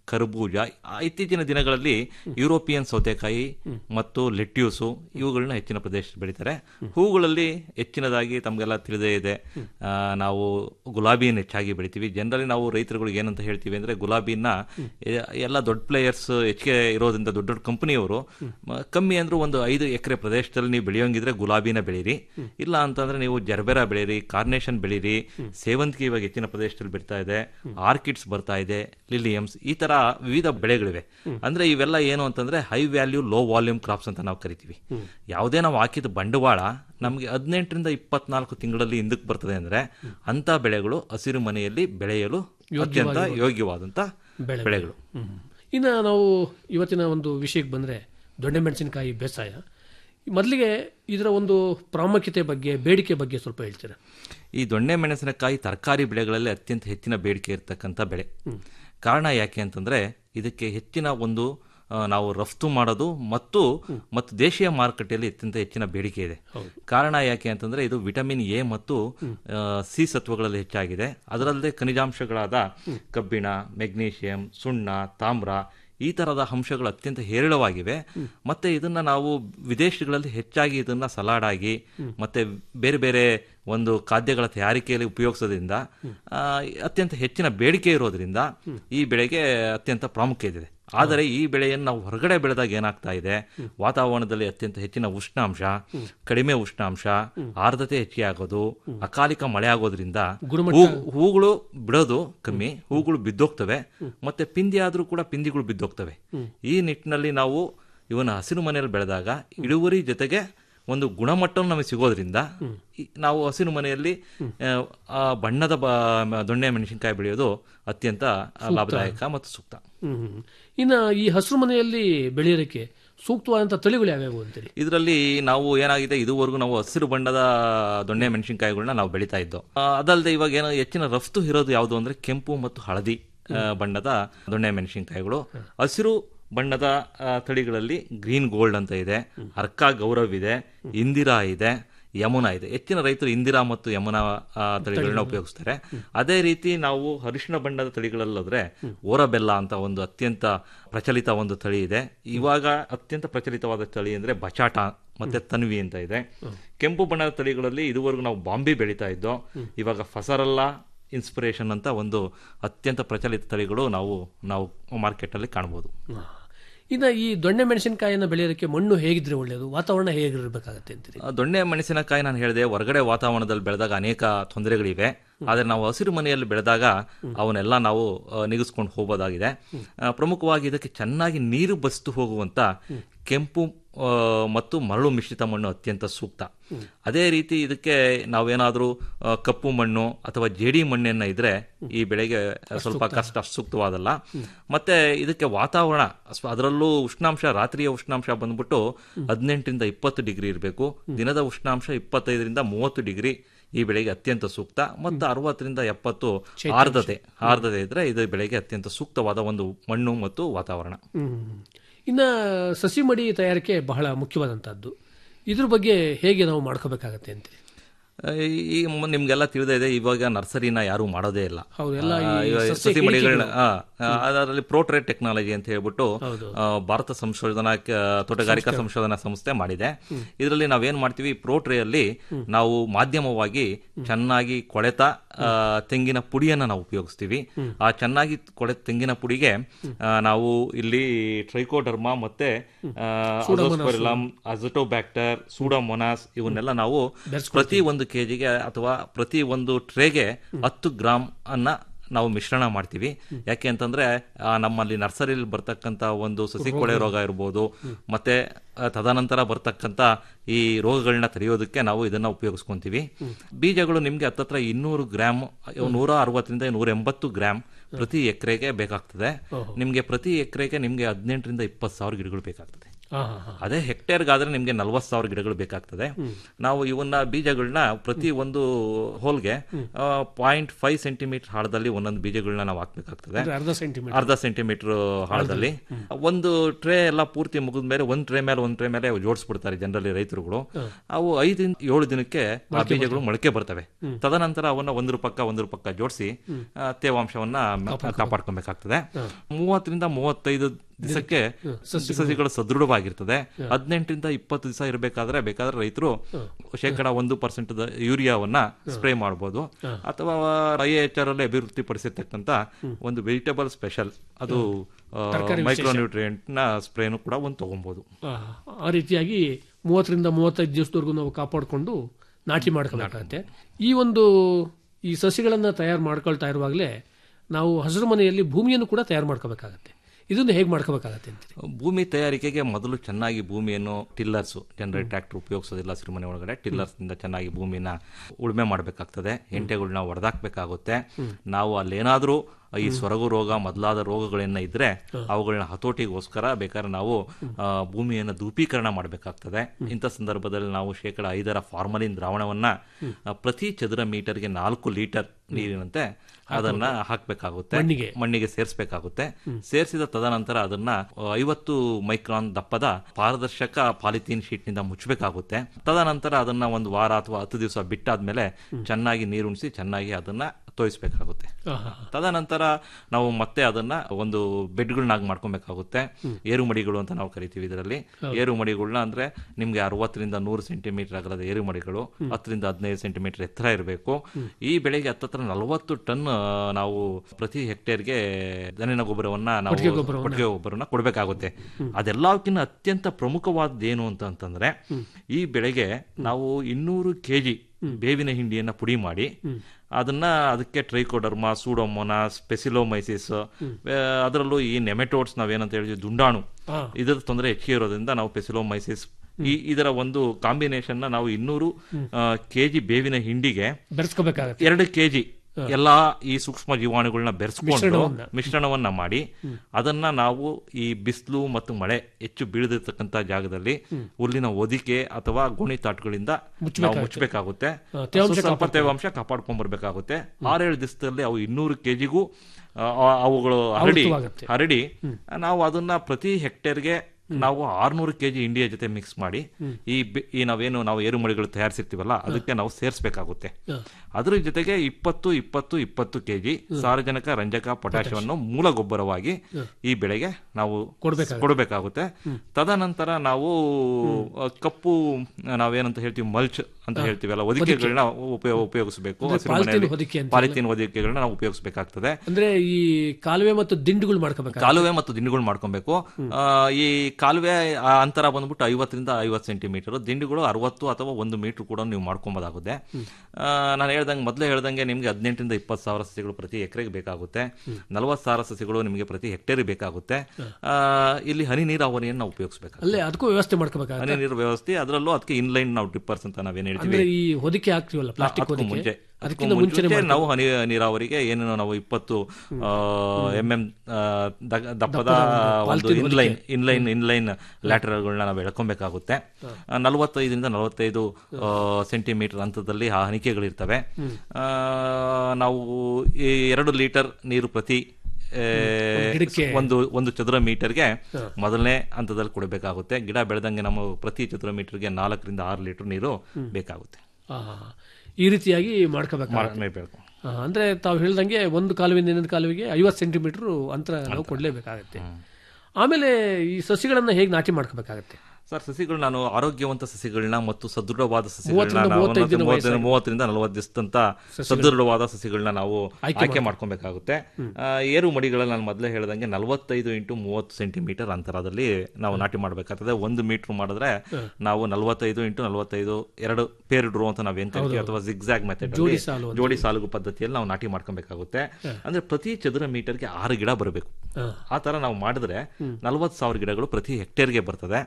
Speaker 7: ಕರ್ಬೂಜ ಆ ಇತ್ತೀಚಿನ ದಿನಗಳಲ್ಲಿ ಯುರೋಪಿಯನ್ ಸೌತೆಕಾಯಿ ಮತ್ತು ಲೆಟ್ಯೂಸು ಇವುಗಳನ್ನ ಹೆಚ್ಚಿನ ಪ್ರದೇಶದಲ್ಲಿ ಬೆಳೀತಾರೆ ಹೂಗಳಲ್ಲಿ ಹೆಚ್ಚಿನದಾಗಿ ತಮಗೆಲ್ಲ ತಿಳಿದೇ ಇದೆ ಆ, ನಾವು ಗುಲಾಬಿಯನ್ನು ಹೆಚ್ಚಾಗಿ ಬೆಳಿತೀವಿ ಜನರಲಿ ನಾವು ರೈತರುಗಳಿಗೆ ಏನಂತ ಹೇಳ್ತೀವಿ ಅಂದ್ರೆ ಗುಲಾಬಿನ ಎ- ಎಲ್ಲ ದೊಡ್ಡ ಪ್ಲೇಯರ್ಸ್ ಹೆಚ್ಚಿಗೆ ಇರೋದ್ರಿಂದ ದೊಡ್ಡ ದೊಡ್ಡ ಕಂಪನಿಯವರು ಕಮ್ಮಿ ಅಂದ್ರೂ ಒಂದು ಐದು ಎಕರೆ ಪ್ರದೇಶದಲ್ಲಿ ನೀವು ಬೆಳೆಯೋಂಗಿದ್ರೆ ಗುಲಾಬಿನ ಬೆಳೀರಿ ಇಲ್ಲ ಅಂತಂದ್ರೆ ನೀವು ಜರ್ಬೆರ ಬೆಳೀರಿ ಕಾರ್ನೇಷನ್ ಬೆಳೀರಿ ಸೇವಂತಿಗೆ ಇವಾಗ ಹೆಚ್ಚಿನ ಪ್ರದೇಶದಲ್ಲಿ ಬೆಳೀತಾ ಇದೆ ಆರ್ಕಿಡ್ಸ್ ಬರ್ತಾ ಇದೆ ಲಿಲಿಯಮ್ಸ್ ಈ ತರ ವಿವಿಧ ಬೆಳೆಗಳಿವೆ ಅಂದ್ರೆ ಇವೆಲ್ಲ ಏನು ಅಂತಂದ್ರೆ high value low volume crops ಅಂತ ನಾವು ಕರಿತೀವಿ ಯಾವುದೇ ನಾವು ಹಾಕಿದ ಬಂಡವಾಳ ನಮಗೆ ಹದಿನೆಂಟರಿಂದ ಇಪ್ಪತ್ನಾಲ್ಕು ತಿಂಗಳಲ್ಲಿ ಹಿಂದಕ್ಕೆ ಬರ್ತದೆ ಅಂದ್ರೆ ಅಂತ ಬೆಳೆಗಳು ಹಸಿರು ಮನೆಯಲ್ಲಿ ಬೆಳೆಯಲು ಅತ್ಯಂತ ಯೋಗ್ಯವಾದಂತ ಬೆಳೆಗಳು
Speaker 6: ಹ್ಮ್. ಇನ್ನು ನಾವು ಇವತ್ತಿನ ಒಂದು ವಿಷಯಕ್ಕೆ ಬಂದರೆ ದೊಣ್ಣೆ ಮೆಣಸಿನಕಾಯಿ ಬೇಸಾಯ ಮೊದಲಿಗೆ ಇದರ ಒಂದು ಪ್ರಾಮುಖ್ಯತೆ ಬಗ್ಗೆ ಬೇಡಿಕೆ ಬಗ್ಗೆ ಸ್ವಲ್ಪ ಹೇಳ್ತೀರಾ
Speaker 7: ಈ ದೊಣ್ಣೆ ಮೆಣಸಿನಕಾಯಿ ತರಕಾರಿ ಬೆಳೆಗಳಲ್ಲಿ ಅತ್ಯಂತ ಹೆಚ್ಚಿನ ಬೇಡಿಕೆ ಇರತಕ್ಕಂಥ ಬೆಳೆ ಕಾರಣ ಯಾಕೆ ಅಂತಂದ್ರೆ ಇದಕ್ಕೆ ಹೆಚ್ಚಿನ ಒಂದು ಆ, ನಾವು ರಫ್ತು ಮಾಡೋದು ಮತ್ತು ಮತ್ತು ದೇಶೀಯ ಮಾರುಕಟ್ಟೆಯಲ್ಲಿ ಅತ್ಯಂತ ಹೆಚ್ಚಿನ ಬೇಡಿಕೆ ಇದೆ ಕಾರಣ ಯಾಕೆ ಅಂತಂದ್ರೆ ಇದು ವಿಟಮಿನ್ ಎ ಮತ್ತು ಆ, ಸಿ ಸತ್ವಗಳಲ್ಲಿ ಹೆಚ್ಚಾಗಿದೆ ಅದರಲ್ಲದೆ ಖನಿಜಾಂಶಗಳಾದ ಕಬ್ಬಿಣ ಮೆಗ್ನೀಷಿಯಂ ಸುಣ್ಣ ತಾಮ್ರ ಈ ತರದ ಅಂಶಗಳು ಅತ್ಯಂತ ಹೇರಳವಾಗಿವೆ ಮತ್ತೆ ಇದನ್ನ ನಾವು ವಿದೇಶಗಳಲ್ಲಿ ಹೆಚ್ಚಾಗಿ ಇದನ್ನ ಸಲಾಡ್ ಆಗಿ ಮತ್ತೆ ಬೇರೆ ಬೇರೆ ಒಂದು ಖಾದ್ಯಗಳ ತಯಾರಿಕೆಯಲ್ಲಿ ಉಪಯೋಗಿಸೋದ್ರಿಂದ ಆ, ಅತ್ಯಂತ ಹೆಚ್ಚಿನ ಬೇಡಿಕೆ ಇರೋದ್ರಿಂದ ಈ ಬೆಳೆಗೆ ಅತ್ಯಂತ ಪ್ರಾಮುಖ್ಯತೆ ಇದೆ ಆದರೆ ಈ ಬೆಳೆಯನ್ನು ನಾವು ಹೊರಗಡೆ ಬೆಳೆದಾಗ ಏನಾಗ್ತಾ ಇದೆ ವಾತಾವರಣದಲ್ಲಿ ಅತ್ಯಂತ ಹೆಚ್ಚಿನ ಉಷ್ಣಾಂಶ ಕಡಿಮೆ ಉಷ್ಣಾಂಶ ಆರ್ದ್ರತೆ ಹೆಚ್ಚಿಗೆ ಆಗೋದು ಅಕಾಲಿಕ ಮಳೆ ಆಗೋದ್ರಿಂದ ಹೂ- ಹೂಗಳು ಬಿಡೋದು ಕಮ್ಮಿ ಹೂಗಳು ಬಿದ್ದೋಗ್ತವೆ ಮತ್ತೆ ಪಿಂದಿ ಆದ್ರೂ ಕೂಡ ಪಿಂದಿಗಳು ಬಿದ್ದೋಗ್ತವೆ ಈ ನಿಟ್ಟಿನಲ್ಲಿ ನಾವು ಇವನ್ನ ಹಸಿರು ಮನೆಯಲ್ಲಿ ಬೆಳೆದಾಗ ಇಳುವರಿ ಜೊತೆಗೆ ಒಂದು ಗುಣಮಟ್ಟವನ್ನು ನಮಗೆ ಸಿಗೋದ್ರಿಂದ ಈ- ನಾವು ಹಸಿರು ಮನೆಯಲ್ಲಿ ಆ, ಆ ಬಣ್ಣದ ಬ- ದೊಣ್ಣೆ ಮೆಣಸಿನಕಾಯಿ ಬೆಳೆಯೋದು ಅತ್ಯಂತ ಲಾಭದಾಯಕ ಮತ್ತು ಸೂಕ್ತ
Speaker 6: ಹ್ಮ್ ಹ್ಮ್. ಇನ್ನು ಈ ಹಸಿರು ಮನೆಯಲ್ಲಿ ಬೆಳೆಯೋದಕ್ಕೆ ಸೂಕ್ತವಾದಂಥ ತಳಿಗಳು ಯಾವ್ಯಾವು ಅಂತೀರಿ
Speaker 7: ಇದರಲ್ಲಿ ನಾವು ಏನಾಗಿದೆ ಇದುವರೆಗೂ ನಾವು ಹಸಿರು ಬಣ್ಣದ ದೊಣ್ಣೆ ಮೆಣಸಿನಕಾಯಿಗಳನ್ನ ನಾವು ಬೆಳೀತಾ ಇದ್ದೋ ಆ, ಅದಲ್ಲದೆ ಇವಾಗ ಏನೋ ಹೆಚ್ಚಿನ ರಫ್ತು ಇರೋದು ಯಾವುದು ಅಂದ್ರೆ ಕೆಂಪು ಮತ್ತು ಹಳದಿ ಆ, ಬಣ್ಣದ ದೊಣ್ಣೆ ಮೆಣಸಿನಕಾಯಿಗಳು ಹಸಿರು ಬಣ್ಣದ ಆ, ತಳಿಗಳಲ್ಲಿ ಗ್ರೀನ್ ಗೋಲ್ಡ್ ಅಂತ ಇದೆ ಅರ್ಕ ಗೌರವ್ ಇದೆ ಇಂದಿರಾ ಇದೆ ಯಮುನಾ ಇದೆ ಹೆಚ್ಚಿನ ರೈತರು ಇಂದಿರಾ ಮತ್ತು ಯಮುನಾ ಆ, ತಳಿಗಳನ್ನ ಉಪಯೋಗಿಸ್ತಾರೆ ಅದೇ ರೀತಿ ನಾವು ಅರಿಶಿಣ ಬಣ್ಣದ ತಳಿಗಳಲ್ಲದ್ರೆ ಓರಬೆಲ್ಲ ಅಂತ ಒಂದು ಅತ್ಯಂತ ಪ್ರಚಲಿತ ಒಂದು ತಳಿ ಇದೆ ಇವಾಗ ಅತ್ಯಂತ ಪ್ರಚಲಿತವಾದ ತಳಿ ಅಂದ್ರೆ ಬಚಾಟ ಮತ್ತೆ ತನ್ವಿ ಅಂತ ಇದೆ ಕೆಂಪು ಬಣ್ಣದ ತಳಿಗಳಲ್ಲಿ ಇದುವರೆಗೂ ನಾವು ಬಾಂಬೆ ಬೆಳೀತಾ ಇದ್ದೋ ಇವಾಗ ಫಸರಲ್ಲ ಇನ್ಸ್ಪಿರೇಷನ್ ಅಂತ ಒಂದು ಅತ್ಯಂತ ಪ್ರಚಲಿತ ತಳಿಗಳು ನಾವು ನಾವು ಮಾರ್ಕೆಟಲ್ಲಿ ಕಾಣ್ಬೋದು
Speaker 6: ಇನ್ನು ಈ ದೊಣ್ಣೆ ಮೆಣಸಿನಕಾಯಿಯನ್ನು ಬೆಳೆಯೋದಕ್ಕೆ ಮಣ್ಣು ಹೇಗಿದ್ರೆ ಒಳ್ಳೆಯದು ವಾತಾವರಣ ಹೇಗಿರಬೇಕಾಗತ್ತೆ ಅಂತೀರಿ
Speaker 7: ಆ, ದೊಣ್ಣೆ ಮೆಣಸಿನಕಾಯಿ ನಾನು ಹೇಳಿದೆ ಹೊರಗಡೆ ವಾತಾವರಣದಲ್ಲಿ ಬೆಳೆದಾಗ ಅನೇಕ ತೊಂದರೆಗಳಿವೆ ಆದರೆ ನಾವು ಹಸಿರು ಮನೆಯಲ್ಲಿ ಬೆಳೆದಾಗ ಅವನ್ನೆಲ್ಲ ನಾವು ಆ, ನಿಗಿಸ್ಕೊಂಡು ಹೋಗೋದಾಗಿದೆ ಆ, ಪ್ರಮುಖವಾಗಿ ಇದಕ್ಕೆ ಚೆನ್ನಾಗಿ ನೀರು ಬಸ್ತು ಹೋಗುವಂತ ಕೆಂಪು ಆ, ಮತ್ತು ಮರಳು ಮಿಶ್ರಿತ ಮಣ್ಣು ಅತ್ಯಂತ ಸೂಕ್ತ ಅದೇ ರೀತಿ ಇದಕ್ಕೆ ನಾವೇನಾದರೂ ಆ, ಕಪ್ಪು ಮಣ್ಣು ಅಥವಾ ಜೇಡಿ ಮಣ್ಣನ್ನ ಇದ್ರೆ ಈ ಬೆಳೆಗೆ ಸ್ವಲ್ಪ ಕಷ್ಟ ಅಷ್ಟು ಸೂಕ್ತವಾದಲ್ಲ ಮತ್ತೆ ಇದಕ್ಕೆ ವಾತಾವರಣ ಸ್ವ- ಅದರಲ್ಲೂ ಉಷ್ಣಾಂಶ ರಾತ್ರಿಯ ಉಷ್ಣಾಂಶ ಬಂದ್ಬಿಟ್ಟು ಹದಿನೆಂಟರಿಂದ ಇಪ್ಪತ್ತು ಡಿಗ್ರಿ ಇರಬೇಕು ದಿನದ ಉಷ್ಣಾಂಶ ಇಪ್ಪತ್ತೈದರಿಂದ ಮೂವತ್ತು ಡಿಗ್ರಿ ಈ ಬೆಳೆಗೆ ಅತ್ಯಂತ ಸೂಕ್ತ ಮತ್ತು ಅರವತ್ತರಿಂದ ಎಪ್ಪತ್ತು ಆರ್ದ್ರತೆ ಆರ್ದ್ರತೆ ಇದ್ರೆ ಇದು ಬೆಳೆಗೆ ಅತ್ಯಂತ ಸೂಕ್ತವಾದ ಒಂದು ಮಣ್ಣು ಮತ್ತು ವಾತಾವರಣ
Speaker 6: ಹ್ಮ್. ಇನ್ನು ಸಸಿ ಮಡಿ ತಯಾರಿಕೆ ಬಹಳ ಮುಖ್ಯವಾದಂಥದ್ದು ಇದ್ರ ಬಗ್ಗೆ ಹೇಗೆ ನಾವು ಮಾಡ್ಕೋಬೇಕಾಗತ್ತೆ ಅಂತೀರಿ
Speaker 7: ಆ, ಈ ಮ- ನಿಮ್ಗೆಲ್ಲ ತಿಳಿದೇ ಇದೆ ಇವಾಗ ನರ್ಸರಿನ ಯಾರು ಮಾಡೋದೇ ಇಲ್ಲ
Speaker 6: ಹೌದು, ಎಲ್ಲ ಈ
Speaker 7: ಆ, ಇವಾಗ
Speaker 6: ಸಸ್ಯ
Speaker 7: ಸಸಿ ಮಡಿಗಳನ್ನ
Speaker 6: ಹೇಳಿಕೆಗಳು.
Speaker 7: ಆ, ಆ, ಅದರಲ್ಲಿ ಪ್ರೋಟ್ರೇಟ್ ಟೆಕ್ನಾಲಜಿ ಅಂತ ಹೇಳ್ಬಿಟ್ಟು
Speaker 6: ಹೌದು.
Speaker 7: ಆ, ಭಾರತ ಸಂಶೋಧನಾ ಕ- ತೋಟಗಾರಿಕಾ ಸಂಶೋಧನಾ ಸಂಸ್ಥೆ ಮಾಡಿದೆ ಇದರಲ್ಲಿ ನಾವೇನ್ ಮಾಡ್ತೀವಿ ಪ್ರೋಟ್ರೇಯಲ್ಲಿ ನಾವು ಮಾಧ್ಯಮವಾಗಿ ಚೆನ್ನಾಗಿ ಕೊಳೆತ ಆ, ತೆಂಗಿನ ಪುಡಿಯನ್ನ ನಾವು ಉಪಯೋಗಿಸ್ತೀವಿ ಆ ಚೆನ್ನಾಗಿ ಕೊಳೆತ ತೆಂಗಿನ ಪುಡಿಗೆ ಆ, ನಾವು ಇಲ್ಲಿ ಟ್ರೈಕೋಡರ್ಮಾ ಮತ್ತೆ ಅಜಟೋಬ್ಯಾಕ್ಟರ್ ಸೂಡೋಮೊನಾಸ್ ಇವನ್ನೆಲ್ಲ ನಾವು ಪ್ರತಿ ಒಂದು ಕೆಜಿಗೆ ಅಥವಾ ಪ್ರತಿ ಒಂದು ಟ್ರೇಗೆ ಹತ್ತು ಗ್ರಾಮ್ ಅನ್ನ ನಾವು ಮಿಶ್ರಣ ಮಾಡ್ತೀವಿ ಯಾಕೆ ಅಂತಂದ್ರೆ ಆ, ನಮ್ಮಲ್ಲಿ ನರ್ಸರಿಲಿ ಬರ್ತಕ್ಕಂತ ಒಂದು ಸಸಿ ಕೊಳೆ ರೋಗ ಇರ್ಬೋದು ಮತ್ತೆ ಆ, ತದನಂತರ ಬರ್ತಕ್ಕಂತ ಈ ರೋಗಗಳನ್ನ ತಡೆಯೋದಕ್ಕೆ ನಾವು ಇದನ್ನ ಉಪಯೋಗಿಸ್ಕೊಂತೀವಿ ಬೀಜಗಳು ನಿಮ್ಗೆ ಹತ್ತತ್ರ ಇನ್ನೂರು ಗ್ರಾಮ್ ನೂರ ಅರವತ್ತರಿಂದ ನೂರ ಎಂಬತ್ತು ಗ್ರಾಮ್ ಪ್ರತಿ ಎಕರೆಗೆ ಬೇಕಾಗ್ತದೆ ನಿಮ್ಗೆ ಪ್ರತಿ ಎಕರೆಗೆ ನಿಮ್ಗೆ ಹದಿನೆಂಟರಿಂದ ಇಪ್ಪತ್ತು ಸಾವಿರ ಗಿಡಗಳು ಬೇಕಾಗ್ತದೆ
Speaker 6: ಹಾ ಹಾ ಹಾ
Speaker 7: ಅದೇ ಹೆಕ್ಟೇರ್ಗಾದ್ರೆ ನಿಮಗೆ ನಲ್ವತ್ತು ಸಾವಿರ ಗಿಡಗಳು ಬೇಕಾಗ್ತದೆ ನಾವು ಇವನ್ನ ಬೀಜಗಳನ್ನ ಪ್ರತಿ ಒಂದು ಹೋಲ್ಗೆ ಪಾಯಿಂಟ್ ಫೈವ್ ಸೆಂಟಿಮೀಟರ್ ಹಾಳದಲ್ಲಿ ಒಂದೊಂದು ಬೀಜಗಳನ್ನ ನಾವು ಹಾಕ್ಬೇಕಾಗ್ತದೆ
Speaker 6: ಅಂದ್ರೆ ಅರ್ಧ ಸೆಂಟಿಮೀಟರ್
Speaker 7: ಅರ್ಧ ಸೆಂಟಿಮೀಟರ್ ಆಳದಲ್ಲಿ ಒಂದು ಟ್ರೇ ಎಲ್ಲ ಪೂರ್ತಿ ಮುಗಿದ ಮೇಲೆ ಒಂದ್ ಟ್ರೇ ಮೇಲೆ ಒಂದ್ ಟ್ರೇ ಮೇಲೆ ಜೋಡಿಸ್ಬಿಡ್ತಾರೆ ಜನರಲಿ ರೈತರುಗಳು ಅವು ಐದಿಂದ ಏಳು ದಿನಕ್ಕೆ ಆ ಬೀಜಗಳು ಮೊಳಕೆ ಬರ್ತವೆ ತದನಂತರ ಅವನ್ನ ಒಂದ್ರ ಪಕ್ಕ ಒಂದ್ರ ಪಕ್ಕ ಜೋಡಿಸಿ ತೇವಾಂಶವನ್ನ ಮ- ಕಾಪಾಡ್ಕೊಬೇಕಾಗ್ತದೆ ಮೂವತ್ತರಿಂದ ಮೂವತ್ತೈದು ದಿವಸಕ್ಕೆ ಸಸಿಗಳು ಸದೃಢವಾಗಿರ್ತದೆ ಹದಿನೆಂಟರಿಂದ ಇಪ್ಪತ್ತು ದಿವಸ ಇರಬೇಕಾದ್ರೆ ಬೇಕಾದ್ರೆ ರೈತರು ಶೇಕಡ ಒಂದು ಪರ್ಸೆಂಟ್ ಯೂರಿಯಾವನ್ನ ಸ್ಪ್ರೇ ಮಾಡಬಹುದು ಅಥವಾ ಐ ಎಚ್ ಆರ್ ಅಲ್ಲಿ ಅಭಿವೃದ್ಧಿಪಡಿಸಿರ್ತಕ್ಕಂಥ ಒಂದು ವೆಜಿಟೇಬಲ್ ಸ್ಪೆಷಲ್ ಅದು ಮೈಕ್ರೋನ್ಯೂಟ್ರಿಯೆಂಟ್ ನ ಸ್ಪ್ರೇನು ಕೂಡ ಒಂದು ತಗೊಬಹುದು
Speaker 6: ಆ, ಆ ರೀತಿಯಾಗಿ ಮೂವತ್ತರಿಂದ ಮೂವತ್ತೈದು ದಿವಸದವರೆಗೂ ನಾವು ಕಾಪಾಡಿಕೊಂಡು ನಾಟಿ ಮಾಡ್ಕೋಬೇಕಾಗತ್ತೆ ಈ ಒಂದು ಈ ಸಸಿಗಳನ್ನು ತಯಾರು ಮಾಡ್ಕೊಳ್ತಾ ಇರುವಾಗಲೇ ನಾವು ಹಸಿರು ಮನೆಯಲ್ಲಿ ಭೂಮಿಯನ್ನು ಕೂಡ ತಯಾರು ಮಾಡ್ಕೋಬೇಕಾಗತ್ತೆ ಇದನ್ನು ಹೇಗೆ ಮಾಡ್ಕೋಬೇಕಾಗತ್ತೆ ಅಂತೀರಿ
Speaker 7: ಭೂಮಿ ತಯಾರಿಕೆಗೆ ಮೊದಲು ಚೆನ್ನಾಗಿ ಭೂಮಿಯನ್ನು ಟಿಲ್ಲರ್ಸ್ ಜನರಲ್ ಟ್ರ್ಯಾಕ್ಟರ್ ಉಪಯೋಗಿಸೋದಿಲ್ಲ ಸಿರಿಮನೆ ಒಳಗಡೆ ಟಿಲ್ಲರ್ಸ್ ನಿಂದ ಚೆನ್ನಾಗಿ ಭೂಮಿನ ಉಳುಮೆ ಮಾಡಬೇಕಾಗ್ತದೆ ಹೆಂಟೆಗಳನ್ನ ಹೊಡೆದಾಕ್ಬೇಕಾಗುತ್ತೆ ನಾವು ಅಲ್ಲೇನಾದ್ರೂ ಈ ಸೊರಗು ರೋಗ ಮೊದಲಾದ ರೋಗಗಳನ್ನ ಇದ್ರೆ ಅವುಗಳನ್ನ ಹತೋಟಿಗೋಸ್ಕರ ಬೇಕಾದ್ರೆ ನಾವು ಆ, ಭೂಮಿಯನ್ನು ಧೂಪೀಕರಣ ಮಾಡಬೇಕಾಗ್ತದೆ ಇಂಥ ಸಂದರ್ಭದಲ್ಲಿ ನಾವು ಶೇಕಡ ಐದರ ಫಾರ್ಮಲಿನ್ ದ್ರಾವಣವನ್ನ ಆ, ಪ್ರತಿ ಚದುರ ಮೀಟರ್ಗೆ ನಾಲ್ಕು ಲೀಟರ್ ನೀರಿನಂತೆ ಅದನ್ನ ಹಾಕಬೇಕಾಗುತ್ತೆ
Speaker 6: ಮಣ್ಣಿಗೆ.
Speaker 7: ಮಣ್ಣಿಗೆ ಸೇರಿಸಬೇಕಾಗುತ್ತೆ ಸೇರಿಸಿದ ತದನಂತರ ಅದನ್ನ ಆ, ಐವತ್ತು ಮೈಕ್ರಾನ್ ದಪ್ಪದ ಪಾರದರ್ಶಕ ಪಾಲಿಥೀನ್ ಶೀಟ್ ನಿಂದ ಮುಚ್ಚಬೇಕಾಗುತ್ತೆ ತದನಂತರ ಅದನ್ನ ಒಂದು ವಾರ ಅಥವಾ ಹತ್ತು ದಿವಸ ಬಿಟ್ಟಾದ್ಮೇಲೆ ಚೆನ್ನಾಗಿ ನೀರುಣಿಸಿ ಚೆನ್ನಾಗಿ ಅದನ್ನ ತೋಯಿಸ್ಬೇಕಾಗುತ್ತೆ
Speaker 6: ಆ, ಹಾ, ಹಾ.
Speaker 7: ತದನಂತರ ನಾವು ಮತ್ತೆ ಅದನ್ನ ಒಂದು ಬೆಡ್ಗಳನ್ನಾಗಿ ಮಾಡ್ಕೊಬೇಕಾಗುತ್ತೆ ಏರು ಮಡಿಗಳು ಅಂತ ನಾವು ಕರಿತೀವಿ ಇದರಲ್ಲಿ ಏರು ಮಡಿಗಳನ್ನ ಅಂದ್ರೆ ನಿಮ್ಗೆ ಅರವತ್ತರಿಂದ ನೂರು ಸೆಂಟಿಮೀಟರ್ ಅಗಲದ ಏರು ಮಡಿಗಳು ಹತ್ತರಿಂದ ಹದಿನೈದು ಸೆಂಟಿಮೀಟರ್ ಎತ್ತರ ಇರಬೇಕು ಈ ಬೆಳೆಗೆ ಹತ್ತತ್ರ ನಲವತ್ತು ಟನ್ ಆ, ನಾವು ಪ್ರತಿ ಹೆಕ್ಟೇರ್ಗೆ ದನಿನ ಗೊಬ್ಬರವನ್ನ ನಾವು
Speaker 6: ಕೊಟ್ಟಿಗೆ ಗೊಬ್ಬರವನ್ನ.
Speaker 7: ಕೊಟ್ಟಿಗೆ ಗೊಬ್ಬರನ ಕೊಡಬೇಕಾಗುತ್ತೆ ಅದೆಲ್ಲಕ್ಕಿಂತ ಅತ್ಯಂತ ಪ್ರಮುಖವಾದ್ದು ಏನು ಅಂತ ಅಂತಂದ್ರೆ ಈ ಬೆಳೆಗೆ ನಾವು ಇನ್ನೂರು ಕೆಜಿ ಬೇವಿನ ಹಿಂಡಿಯನ್ನ ಪುಡಿ ಮಾಡಿ ಅದನ್ನ ಅದಕ್ಕೆ ಟ್ರೈಕೋಡರ್ಮಾ ಸೂಡೋಮೋನಾ ಸ್ಪೆಸಿಲೋಮೈಸಿಸ್ ಅದರಲ್ಲೂ ಈ ನೆಮೆಟೋಡ್ಸ್ ನಾವೇನಂತ ಹೇಳಿದ್ವಿ ದುಂಡಾಣು
Speaker 6: ಹಾ.
Speaker 7: ಇದರ ತೊಂದರೆ ಹೆಚ್ಚಿಗೆ ಇರೋದ್ರಿಂದ ನಾವು ಪೆಸಿಲೋಮೈಸಿಸ್ ಈ ಇದರ ಒಂದು ಕಾಂಬಿನೇಷನ್ ನ ನಾವು ಇನ್ನೂರು ಕೆಜಿ ಬೇವಿನ ಹಿಂಡಿಗೆ
Speaker 6: ಬೆರೆಸ್ಕೋಬೇಕಾಗತ್ತೆ
Speaker 7: ಎರಡು ಕೆಜಿ ಎಲ್ಲಾ ಈ ಸೂಕ್ಷ್ಮ ಜೀವಾಣುಗಳನ್ನ ಬೆರೆಸ್ಕೊಂಡು
Speaker 6: ಮಿಶ್ರಣವನ್ನ.
Speaker 7: ಮಿಶ್ರಣವನ್ನ ಮಾಡಿ ಅದನ್ನ ನಾವು ಈ ಬಿಸಿಲು ಮತ್ತು ಮಳೆ ಹೆಚ್ಚು ಬೀಳದಿರ್ತಕ್ಕಂಥ ಜಾಗದಲ್ಲಿ ಹುಲ್ಲಿನ ಹೊದಿಕೆ ಅಥವಾ ಗೋಣಿ ತಾಟುಗಳಿಂದ ನಾವು
Speaker 6: ಮುಚ್ಚಬೇಕಾಗುತ್ತೆ.
Speaker 7: ಮುಚ್ಚಬೇಕಾಗುತ್ತೆ
Speaker 6: ಆ, ತೇವಾಂಶ
Speaker 7: ಸ್ವಲ್ಪ
Speaker 6: ಕಾಪಾಡ್ಕೊಂಡು.
Speaker 7: ತೇವಾಂಶ ಕಾಪಾಡ್ಕೊಂಡ್ ಬರ್ಬೇಕಾಗುತ್ತೆ ಆರೇಳು ದಿವಸದಲ್ಲಿ ಅವು ಇನ್ನೂರು ಕೆಜಿಗೂ ಅವುಗಳು ಹರಡಿ
Speaker 6: ಆವೃತವಾಗುತ್ತೆ.
Speaker 7: ಹರಡಿ ನಾವು ಅದನ್ನ ಪ್ರತಿ ಹೆಕ್ಟೇರ್ಗೆ ನಾವು ಆರ್ನೂರು ಕೆಜಿ ಇಂಡಿಯಾ ಜೊತೆ ಮಿಕ್ಸ್ ಮಾಡಿ ಈ ಬೆ- ಈ ನಾವೇನು ನಾವು ಏರುಮಡಿಗಳು ತಯಾರಿಸಿರ್ತೀವಲ್ಲ ಅದಕ್ಕೆ ನಾವು ಸೇರಿಸಬೇಕಾಗುತ್ತೆ
Speaker 6: ಹ.
Speaker 7: ಅದ್ರ ಜೊತೆಗೆ ಇಪ್ಪತ್ತು ಇಪ್ಪತ್ತು ಇಪ್ಪತ್ತು ಕೆಜಿ ಸಾರಜನಕ ರಂಜಕ ಪೊಟ್ಯಾಶಿಯವನ್ನು ಮೂಲ ಗೊಬ್ಬರವಾಗಿ ಈ ಬೆಳೆಗೆ ನಾವು
Speaker 6: ಕೊಡ್ಬೇಕಾಗುತ್ತೆ.
Speaker 7: ಕೊಡಬೇಕಾಗುತ್ತೆ ತದನಂತರ ನಾವು ಅ, ಕಪ್ಪು ನಾವೇನಂತ ಹೇಳ್ತೀವಿ ಮಲ್ಚ್ ಅಂತ ಹೇಳ್ತೀವಲ್ಲ ಹೊದಿಕೆಗಳನ್ನ ಉಪಯೋಗ ಉಪಯೋಗಿಸಬೇಕು
Speaker 6: ಅಂದ್ರೆ
Speaker 7: ಹಸಿರು
Speaker 6: ಪಾಲಿಥೀನ್
Speaker 7: ಮನೆಯಲ್ಲಿ
Speaker 6: ಹೊದಿಕೆ ಅಂತೀವಲ್ಲ?
Speaker 7: ಪಾಲಿಥೀನ್ ಹೊದಿಕೆಗಳನ್ನ ನಾವು ಉಪಯೋಗಿಸಬೇಕಾಗ್ತದೆ
Speaker 6: ಅಂದ್ರೆ ಈ ಕಾಲುವೆ ಮತ್ತು ದಿಂಡುಗಳು ಮಾಡ್ಕೋಬೇಕಾಗತ್ತೆ
Speaker 7: ಕಾಲುವೆ ಮತ್ತು ದಿಂಡುಗಳು ಮಾಡ್ಕೊಬೇಕು ಆ, ಈ ಕಾಲುವೆ ಆ ಅಂತರ ಬಂದ್ಬಿಟ್ಟು ಐವತ್ತರಿಂದ ಐವತ್ತು ಸೆಂಟಿಮೀಟರ್ ದಿಂಡುಗಳು ಅರವತ್ತು ಅಥವಾ ಒಂದು ಮೀಟರ್ ಕೂಡ ನೀವು ಮಾಡ್ಕೊಬೋದಾಗುತ್ತೆ ಆ, ನಾನು ಹೇಳ್ದಂಗೆ ಮೊದಲೇ ಹೇಳ್ದಂಗೆ ನಿಮಗೆ ಹದಿನೆಂಟರಿಂದ ಇಪ್ಪತ್ತು ಸಾವಿರ ಸಸಿಗಳು ಪ್ರತಿ ಎಕರೆಗೆ ಬೇಕಾಗುತ್ತೆ ನಲವತ್ತು ಸಾವಿರ ಸಸಿಗಳು ನಿಮಗೆ ಪ್ರತಿ ಹೆಕ್ಟೇರಿಗೆ ಬೇಕಾಗುತ್ತೆ ಆ, ಇಲ್ಲಿ ಹನಿ ನೀರಾವರಿಯನ್ನು ನಾವು ಉಪಯೋಗಿಸಬೇಕು
Speaker 6: ಅಲ್ಲೇ ಅದಕ್ಕೂ ವ್ಯವಸ್ಥೆ ಮಾಡ್ಕೋಬೇಕಾಗತ್ತೆ
Speaker 7: ಹನಿ ನೀರು ವ್ಯವಸ್ಥೆ ಅದರಲ್ಲೂ ಅದಕ್ಕೆ ಇನ್ಲೈನ್ ನಾವು ಡ್ರಿಪ್ಪರ್ಸ್ ಅಂತ ನಾವೇನು ಹೇಳ್ತೀವಿ
Speaker 6: ಅಂದ್ರೆ ಈ ಹೊದಿಕೆ ಹಾಕ್ತಿವಲ್ಲ ಪ್ಲಾಸ್ಟಿಕ್
Speaker 7: ಅದಕ್ಕೂ
Speaker 6: ಹೊದಿಕೆ
Speaker 7: ಮುಂಚೆ
Speaker 6: ಅದಕ್ಕಿಂತ
Speaker 7: ಅದಕ್ಕೂ
Speaker 6: ಮುಂಚೆನೆ
Speaker 7: ಮುಂಚೆ ನಾವು ಹನಿ ನೀರಾವರಿಗೆ ಏನು ನಾವು ಇಪ್ಪತ್ತು ಎಂ ಎಂ ದಪ್ಪದ ಒಂದು
Speaker 6: ಪಾಲಿಥೀನ್
Speaker 7: ಇನ್ಲೈನ್ ಇನ್ಲೈನ್ ಇನ್ಲೈನ್ ಲ್ಯಾಟರ್ಗಳನ್ನ ನಾವು ಎಳ್ಕೊಬೇಕಾಗುತ್ತೆ ಆ, ನಲವತ್ತೈದರಿಂದ ನಲವತ್ತೈದು ಸೆಂಟಿಮೀಟರ್ ಅಂತರದಲ್ಲಿ ಆ ಹನಿಕೆಗಳಿರ್ತವೆ ಆ, ನಾವು ಈ ಎರಡು ಲೀಟರ್ ನೀರು ಪ್ರತಿ ಆ,
Speaker 6: ಗಿಡಕ್ಕೆ.
Speaker 7: ಒಂದು ಒಂದು ಚದುರ ಮೀಟರ್ಗೆ ಮೊದಲನೇ ಹಂತದಲ್ಲಿ ಕೊಡಬೇಕಾಗುತ್ತೆ ಗಿಡ ಬೆಳೆದಂಗೆ ನಮ್ಮ ಪ್ರತಿ ಚದುರ ಮೀಟರ್ಗೆ ನಾಲ್ಕರಿಂದ ಆರು ಲೀಟರ್ ನೀರು ಬೇಕಾಗುತ್ತೆ
Speaker 6: ಆ, ಈ ರೀತಿಯಾಗಿ ಮಾಡ್ಕೋಬೇಕಾಗುತ್ತೆ
Speaker 7: ಮಾಡಬೇಕು
Speaker 6: ಆ, ಅಂದ್ರೆ ತಾವು ಹೇಳ್ದಂಗೆ ಒಂದು ಕಾಲುವೆಯಿಂದ ಇನ್ನೊಂದು ಕಾಲುವೆಗೆ ಐವತ್ತು ಸೆಂಟಿಮೀಟರ್ ಅಂತರ ನಾವು ಕೊಡಲೇಬೇಕಾಗತ್ತೆ ಆಮೇಲೆ ಈ ಸಸಿಗಳನ್ನ ಹೇಗೆ ನಾಟಿ ಮಾಡ್ಕೋಬೇಕಾಗತ್ತೆ
Speaker 7: ಸರ್ ಸಸಿಗಳು ನಾನು ಆರೋಗ್ಯವಂತ ಸಸಿಗಳನ್ನ ಮತ್ತು ಸದೃಢವಾದ ಸಸಿಗಳನ್ನ
Speaker 6: ಮೂವತ್ತರಿಂದ
Speaker 7: ನಾವು
Speaker 6: ಮೂವತ್ತೈದು ದಿನ
Speaker 7: ಮೂವತ್ತರಿಂದ
Speaker 6: ವಯಸ್ಸಾಗಿ.
Speaker 7: ಮೂವತ್ತರಿಂದ ನಲವತ್ತು ದಿವಸದಂತ ಸದೃಢವಾದ ಸಸಿಗಳನ್ನ ನಾವು
Speaker 6: ಆಯ್ಕೆ
Speaker 7: ಆಯ್ಕೆ ಮಾಡ್ಕೊಬೇಕಾಗುತ್ತೆ ಆ, ಏರು ಮಡಿಗಳಲ್ಲಿ ನಾನು ಮೊದಲೇ ಹೇಳ್ದಂಗೆ ನಲವತ್ತೈದು ಇಂಟು ಮೂವತ್ತು ಸೆಂಟಿಮೀಟರ್ ಅಂತರದಲ್ಲಿ ನಾವು ನಾಟಿ ಮಾಡಬೇಕಾಗ್ತದೆ ಒಂದು ಮೀಟರ್ ಮಾಡಿದ್ರೆ ನಾವು ನಲವತ್ತೈದು ಇಂಟು ನಲವತ್ತೈದು ಎರಡು ಪೇರ್ ಡ್ರೋ ಅಂತ ನಾವೇನ್ ಕರಿತೀವಿ ಅಥವಾ ಜಿಗ್ಜಾಗ್ ಮೆಥಡ್
Speaker 6: ಜೋಡಿ ಸಾಲು ಅಂತ.
Speaker 7: ಜೋಡಿ ಸಾಲುಗು ಪದ್ಧತಿಯಲ್ಲಿ ನಾವು ನಾಟಿ ಮಾಡ್ಕೊಬೇಕಾಗುತ್ತೆ ಅಂದ್ರೆ ಪ್ರತಿ ಚದುರ ಮೀಟರ್ಗೆ ಆರು ಗಿಡ ಬರಬೇಕು
Speaker 6: ಹಾ.
Speaker 7: ಆ ತರ ನಾವು ಮಾಡಿದ್ರೆ ನಲವತ್ತು ಸಾವಿರ ಗಿಡಗಳು ಪ್ರತಿ ಹೆಕ್ಟೇರ್ಗೆ ಬರ್ತದೆ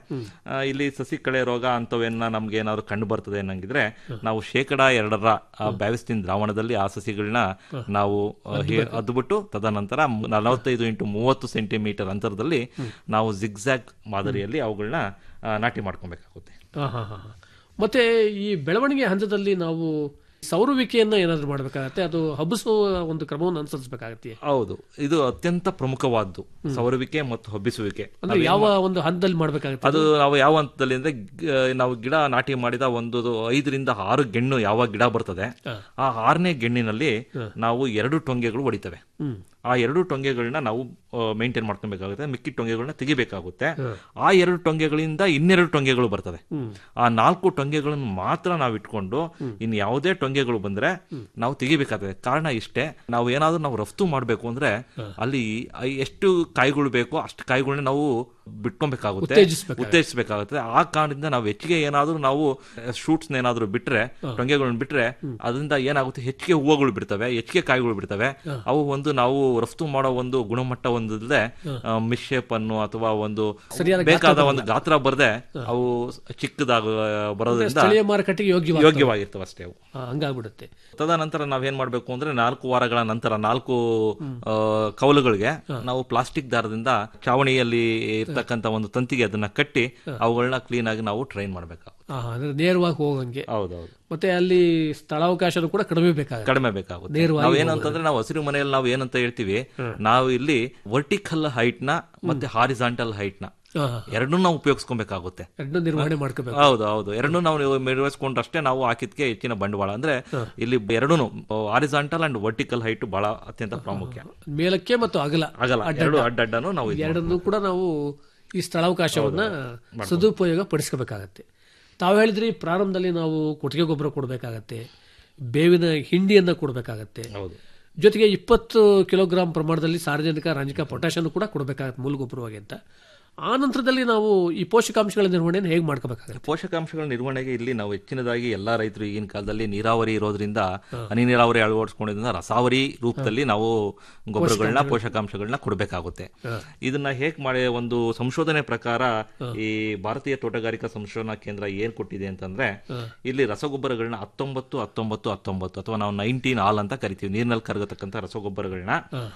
Speaker 7: ಆ, ಇಲ್ಲಿ ಸಸಿ ಕಳೆ ರೋಗ ಅಂತವೇನ ನಮ್ಗೆ ಏನಾದ್ರು ಕಂಡು ಬರ್ತದೆ ಅನ್ನಂಗಿದ್ರೆ ನಾವು ಶೇಕಡ ಎರಡರ ಬ್ಯಾವಿಸ್ಟಿನ್ ದ್ರಾವಣದಲ್ಲಿ ಆ ಸಸಿಗಳನ್ನ ನಾವು ಆ, ಹೇ- ಅದ್ಬಿಟ್ಟು ತದನಂತರ ನಲವತ್ತೈದು ಇಂಟು ಮೂವತ್ತು ಸೆಂಟಿಮೀಟರ್ ಅಂತರದಲ್ಲಿ ನಾವು ಜಿಗ್ಜಾಗ್ ಮಾದರಿಯಲ್ಲಿ ಅವುಗಳನ್ನ ಆ, ನಾಟಿ ಮಾಡ್ಕೊಬೇಕಾಗುತ್ತೆ
Speaker 6: ಹಾ ಹಾ ಹಾ ಹಾ. ಮತ್ತೆ ಈ ಬೆಳವಣಿಗೆ ಹಂತದಲ್ಲಿ ನಾವು ಸೌರುವಿಕೆಯನ್ನ ಏನಾದ್ರು ಮಾಡಬೇಕಾಗತ್ತೆ ಅದು ಹಬ್ಬಿಸುವ ಒಂದು ಕ್ರಮವನ್ನು ಅನುಸರಿಸಬೇಕಾಗತ್ತೆ
Speaker 7: ಹೌದು ಇದು ಅತ್ಯಂತ ಪ್ರಮುಖವಾದ್ದು ಸವರುವಿಕೆ ಮತ್ತು ಹಬ್ಬಿಸುವಿಕೆ
Speaker 6: ಅಂದ್ರೆ ಯಾವ ಒಂದು ಹಂತದಲ್ಲಿ ಮಾಡಬೇಕಾಗತ್ತೆ
Speaker 7: ಅದು ನಾವು ಯಾವ ಹಂತದಲ್ಲಿ ಅಂದ್ರೆ ಗ- ನಾವು ಗಿಡ ನಾಟಿ ಮಾಡಿದ ಒಂದು ಐದರಿಂದ ಆರು ಗೆಣ್ಣು ಯಾವ ಗಿಡ ಬರ್ತದೆ ಆ ಆರನೇ ಗೆಣ್ಣಿನಲ್ಲಿ ನಾವು ಎರಡು ಟೊಂಗೆಗಳು ಹೊಡಿತವೆ ಆ ಎರಡು ಟೊಂಗೆಗಳನ್ನ ನಾವು ಮೇಂಟೈನ್ ಮಾಡ್ಕೊಬೇಕಾಗುತ್ತೆ ಮಿಕ್ಕಿ ಟೊಂಗೆಗಳನ್ನ ತೆಗಿಬೇಕಾಗುತ್ತೆ ಆ ಎರಡು ಟೊಂಗೆಗಳಿಂದ ಇನ್ನೆರಡು ಟೊಂಗೆಗಳು ಬರ್ತದೆ ಆ ನಾಲ್ಕು ಟೊಂಗೆಗಳನ್ನು ಮಾತ್ರ ನಾವು ಇಟ್ಕೊಂಡು ಇನ್ ಯಾವುದೇ ಟೊಂಗೆಗಳು ಬಂದ್ರೆ ನಾವು ತೆಗಿಬೇಕಾಗ್ತದೆ ಕಾರಣ ಇಷ್ಟೇ ನಾವು ಏನಾದ್ರೂ ನಾವು ರಫ್ತು ಮಾಡಬೇಕು ಅಂದ್ರೆ ಅಲ್ಲಿ ಐ- ಎಷ್ಟು ಕಾಯಿಗಳು ಬೇಕೋ ಅಷ್ಟು ಕಾಯಿಗಳನ್ನ ನಾವು ಬಿಟ್ಕೊಬೇಕಾಗುತ್ತೆ
Speaker 6: ಉತ್ತೇಜಿಸ್ಬೇಕಾಗುತ್ತೆ.
Speaker 7: ಉತ್ತೇಜಿಸಬೇಕಾಗುತ್ತೆ ಆ ಕಾರಣದಿಂದ ನಾವು ಹೆಚ್ಚಿಗೆ ಏನಾದ್ರೂ ನಾವು ಶೂಟ್ಸ್ ಏನಾದ್ರೂ ಬಿಟ್ರೆ ಟೊಂಗೆಗಳನ್ನ ಬಿಟ್ರೆ ಅದರಿಂದ ಏನಾಗುತ್ತೆ ಹೆಚ್ಚಿಗೆ ಹೂವುಗಳು ಬಿಡ್ತವೆ ಹೆಚ್ಚಿಗೆ ಕಾಯಿಗಳು ಬಿಡ್ತವೆ ಅವು ಒಂದು ನಾವು ರಫ್ತು ಮಾಡೋ ಒಂದು ಗುಣಮಟ್ಟ ಒಂದಿಲ್ಲದೆ ಮಿಶ್ಶೇಪ್ ಅನ್ನು ಅಥವಾ ಒಂದು
Speaker 6: ಸರಿಯಾದ
Speaker 7: ಬೇಕಾದ ಒಂದು ಗಾತ್ರ ಬರದೆ ಅವು ಚಿಕ್ಕದಾಗ ಬರೋದ್ರಿಂದ
Speaker 6: ಸ್ಥಳೀಯ ಮಾರುಕಟ್ಟೆಗೆ ಯೋಗ್ಯವಾಗಿ
Speaker 7: ಯೋಗ್ಯವಾಗಿರ್ತವೆ ಅಷ್ಟೇ ಅವು
Speaker 6: ಹಂಗಾಗ್ಬಿಡುತ್ತೆ
Speaker 7: ತದನಂತರ ನಾವೇನ್ ಮಾಡ್ಬೇಕು ಅಂದ್ರೆ ನಾಲ್ಕು ವಾರಗಳ ನಂತರ ನಾಲ್ಕು ಆ, ಕವಲುಗಳಿಗೆ ನಾವು ಪ್ಲಾಸ್ಟಿಕ್ ದಾರದಿಂದ ಚಾವಣಿಯಲ್ಲಿ ಇರ್ತಕ್ಕಂತ ಒಂದು ತಂತಿಗೆ ಅದನ್ನ ಕಟ್ಟಿ ಅವುಗಳನ್ನ ಕ್ಲೀನ್ ಆಗಿ ನಾವು ಟ್ರೈನ್ ಮಾಡ್ಬೇಕಾಗುತ್ತೆ
Speaker 6: ಹಾ, ಅಂದ್ರೆ ನೇರವಾಗಿ ಹೋಗಂಗೆ
Speaker 7: ಹೌದೌದು
Speaker 6: ಮತ್ತೆ ಅಲ್ಲಿ ಸ್ಥಳಾವಕಾಶನೂ ಕೂಡ ಕಡಿಮೆ ಬೇಕಾಗುತ್ತೆ
Speaker 7: ಕಡಿಮೆ ಬೇಕಾಗುತ್ತೆ
Speaker 6: ನೇರವಾಗಿ
Speaker 7: ನಾವು ಏನಂತಂದ್ರೆ ನಾವು ಹಸಿರು ಮನೆಯಲ್ಲಿ ನಾವು ಏನಂತ ಹೇಳ್ತೀವಿ ನಾವು ಇಲ್ಲಿ ವರ್ಟಿಕಲ್ ಹೈಟ್ ನ ಮತ್ತೆ ಹಾರಿಸಾಂಟಲ್ ಹೈಟ್ ನ
Speaker 6: ಹಾ, ಹಾ.
Speaker 7: ಎರಡನ್ನೂ ನಾವು ಉಪಯೋಗಿಸ್ಕೊಬೇಕಾಗುತ್ತೆ
Speaker 6: ಎರಡನ್ನೂ ನಿರ್ವಹಣೆ ಮಾಡ್ಕೋಬೇಕು
Speaker 7: ಹೌದು ಹೌದು ಎರಡನ್ನೂ ನಾವು ನಿರ್ವಹಿಸ್ಕೊಂಡ್ರಷ್ಟೇ ನಾವು ಹಾಕಿದ್ಕೆ ಹೆಚ್ಚಿನ ಬಂಡವಾಳ ಅಂದ್ರೆ ಇಲ್ಲಿ ಎರಡೂ ಹಾರಿಸಾಂಟಲ್ ಅಂಡ್ ವರ್ಟಿಕಲ್ ಹೈಟ್ ಬಹಳ ಅತ್ಯಂತ ಪ್ರಾಮುಖ್ಯ
Speaker 6: ಮೇಲಕ್ಕೆ ಮತ್ತು ಅಗಲ
Speaker 7: ಆಗಲ್ಲ ಎರಡು ಅಡ್ಡಡ್ಡನು ನಾವು ಇದು
Speaker 6: ಎರಡನ್ನೂ ಕೂಡ ನಾವು ಈ ಸ್ಥಳಾವಕಾಶವನ್ನ ಸದುಪಯೋಗ ಪಡಿಸ್ಕೋಬೇಕಾಗತ್ತೆ ತಾವು ಹೇಳಿದ್ರಿ ಪ್ರಾರಂಭದಲ್ಲಿ ನಾವು ಕೊಟ್ಟಿಗೆ ಗೊಬ್ಬರ ಕೊಡಬೇಕಾಗತ್ತೆ ಬೇವಿನ ಹಿಂಡಿಯನ್ನ ಕೊಡಬೇಕಾಗತ್ತೆ
Speaker 7: ಹೌದು
Speaker 6: ಜೊತೆಗೆ ಇಪ್ಪತ್ತು ಕಿಲೋಗ್ರಾಂ ಪ್ರಮಾಣದಲ್ಲಿ ಸಾರ್ವಜನಿಕ ರಂಜಕ ಪೊಟ್ಯಾಷನ್ನು ಕೂಡ ಕೊಡಬೇಕಾಗತ್ತೆ ಮೂಲ ಗೊಬ್ಬರವಾಗಿ ಅಂತ ಆ ನಂತರದಲ್ಲಿ ನಾವು ಈ ಪೋಷಕಾಂಶಗಳ ನಿರ್ವಹಣೆಯನ್ನು ಹೇಗೆ ಮಾಡ್ಕೋಬೇಕಾಗತ್ತೆ
Speaker 7: ಪೋಷಕಾಂಶಗಳ ನಿರ್ವಹಣೆಗೆ ಇಲ್ಲಿ ನಾವು ಹೆಚ್ಚಿನದಾಗಿ ಎಲ್ಲಾ ರೈತರು ಈಗಿನ ಕಾಲದಲ್ಲಿ ನೀರಾವರಿ ಇರೋದ್ರಿಂದ ಹನಿ ನೀರಾವರಿ ಅಳವಡಿಸ್ಕೊಂಡಿದ್ರಿಂದ ರಸಾವರಿ ರೂಪದಲ್ಲಿ ನಾವು ಗೊಬ್ಬರಗಳನ್ನ ಪೋಷಕಾಂಶಗಳನ್ನ ಕೊಡಬೇಕಾಗುತ್ತೆ ಇದನ್ನ ಹೇಗ್ ಮಾಡಿ ಒಂದು ಸಂಶೋಧನೆ ಪ್ರಕಾರ ಈ ಭಾರತೀಯ ತೋಟಗಾರಿಕಾ ಸಂಶೋಧನಾ ಕೇಂದ್ರ ಏನ್ ಕೊಟ್ಟಿದೆ ಅಂತಂದ್ರೆ ಇಲ್ಲಿ ರಸಗೊಬ್ಬರಗಳನ್ನ ಹತ್ತೊಂಬತ್ತು ಹತ್ತೊಂಬತ್ತು ಹತ್ತೊಂಬತ್ತು ಅಥವಾ ನಾವು ನೈನ್ಟೀನ್ ಆಲ್ ಅಂತ ಕರಿತೀವಿ ನೀರಿನಲ್ಲಿ ಕರಗತಕ್ಕಂಥ ರಸಗೊಬ್ಬರಗಳನ್ನ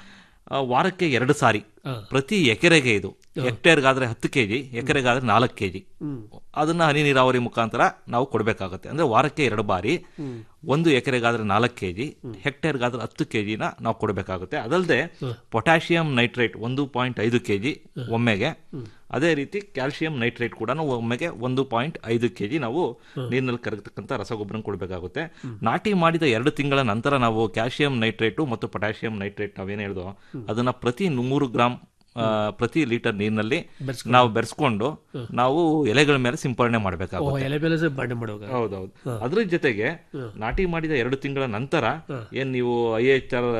Speaker 7: ಆ, ವಾರಕ್ಕೆ ಎರಡು ಸಾರಿ ಪ್ರತಿ ಎಕರೆಗೆ ಇದು ಹೆಕ್ಟೇರ್ಗಾದ್ರೆ ಹತ್ತು ಕೆಜಿ ಎಕರೆಗಾದ್ರೆ ನಾಲ್ಕು ಕೆಜಿ ಅದನ್ನ ಹನಿ ನೀರಾವರಿ ಮುಖಾಂತರ ನಾವು ಕೊಡಬೇಕಾಗುತ್ತೆ ಅಂದ್ರೆ ವಾರಕ್ಕೆ ಎರಡು ಬಾರಿ ಒಂದು ಎಕರೆಗಾದ್ರೆ ನಾಲ್ಕು ಕೆಜಿ ಹೆಕ್ಟೇರ್ಗಾದ್ರೆ ಹತ್ತು ಕೆಜಿನ ನಾವು ಕೊಡಬೇಕಾಗುತ್ತೆ ಅದಲ್ಲದೆ ಪೊಟ್ಯಾಷಿಯಂ ನೈಟ್ರೇಟ್ ಒಂದು ಪಾಯಿಂಟ್ ಐದು ಕೆಜಿ ಒಮ್ಮೆಗೆ ಅದೇ ರೀತಿ ಕ್ಯಾಲ್ಸಿಯಂ ನೈಟ್ರೇಟ್ ಕೂಡ ನಾವು ಒಮ್ಮೆಗೆ ಒಂದು ಪಾಯಿಂಟ್ ಐದು ಕೆಜಿ ನಾವು ನೀರಿನಲ್ಲಿ ಕರಗತಕ್ಕಂಥ ರಸಗೊಬ್ಬರ ಕೊಡಬೇಕಾಗುತ್ತೆ ನಾಟಿ ಮಾಡಿದ ಎರಡು ತಿಂಗಳ ನಂತರ ನಾವು ಕ್ಯಾಲ್ಸಿಯಂ ನೈಟ್ರೇಟು ಮತ್ತು ಪೊಟ್ಯಾಷಿಯಂ ನೈಟ್ರೇಟ್ ನಾವೇನು ಹೇಳಿದ್ವು ಅದನ್ನ ಪ್ರತಿ ನೂರು ಗ್ರಾಂ ಆ, ಪ್ರತಿ ಲೀಟರ್ ನೀರಿನಲ್ಲಿ ನಾವು ಬೆರೆಸ್ಕೊಂಡು ನಾವು ಎಲೆಗಳ ಮೇಲೆ ಸಿಂಪರಣೆ ಮಾಡಬೇಕಾಗುತ್ತೆ
Speaker 6: ಎಲೆ ಬೆಲೆ ಬಾಂಡೆ ಮಾಡುವಾಗ
Speaker 7: ಹೌದೌದು ಅದ್ರ ಜೊತೆಗೆ ನಾಟಿ ಮಾಡಿದ ಎರಡು ತಿಂಗಳ ನಂತರ ಏನ್ ನೀವು ಐ ಎಚ್ ಆರ್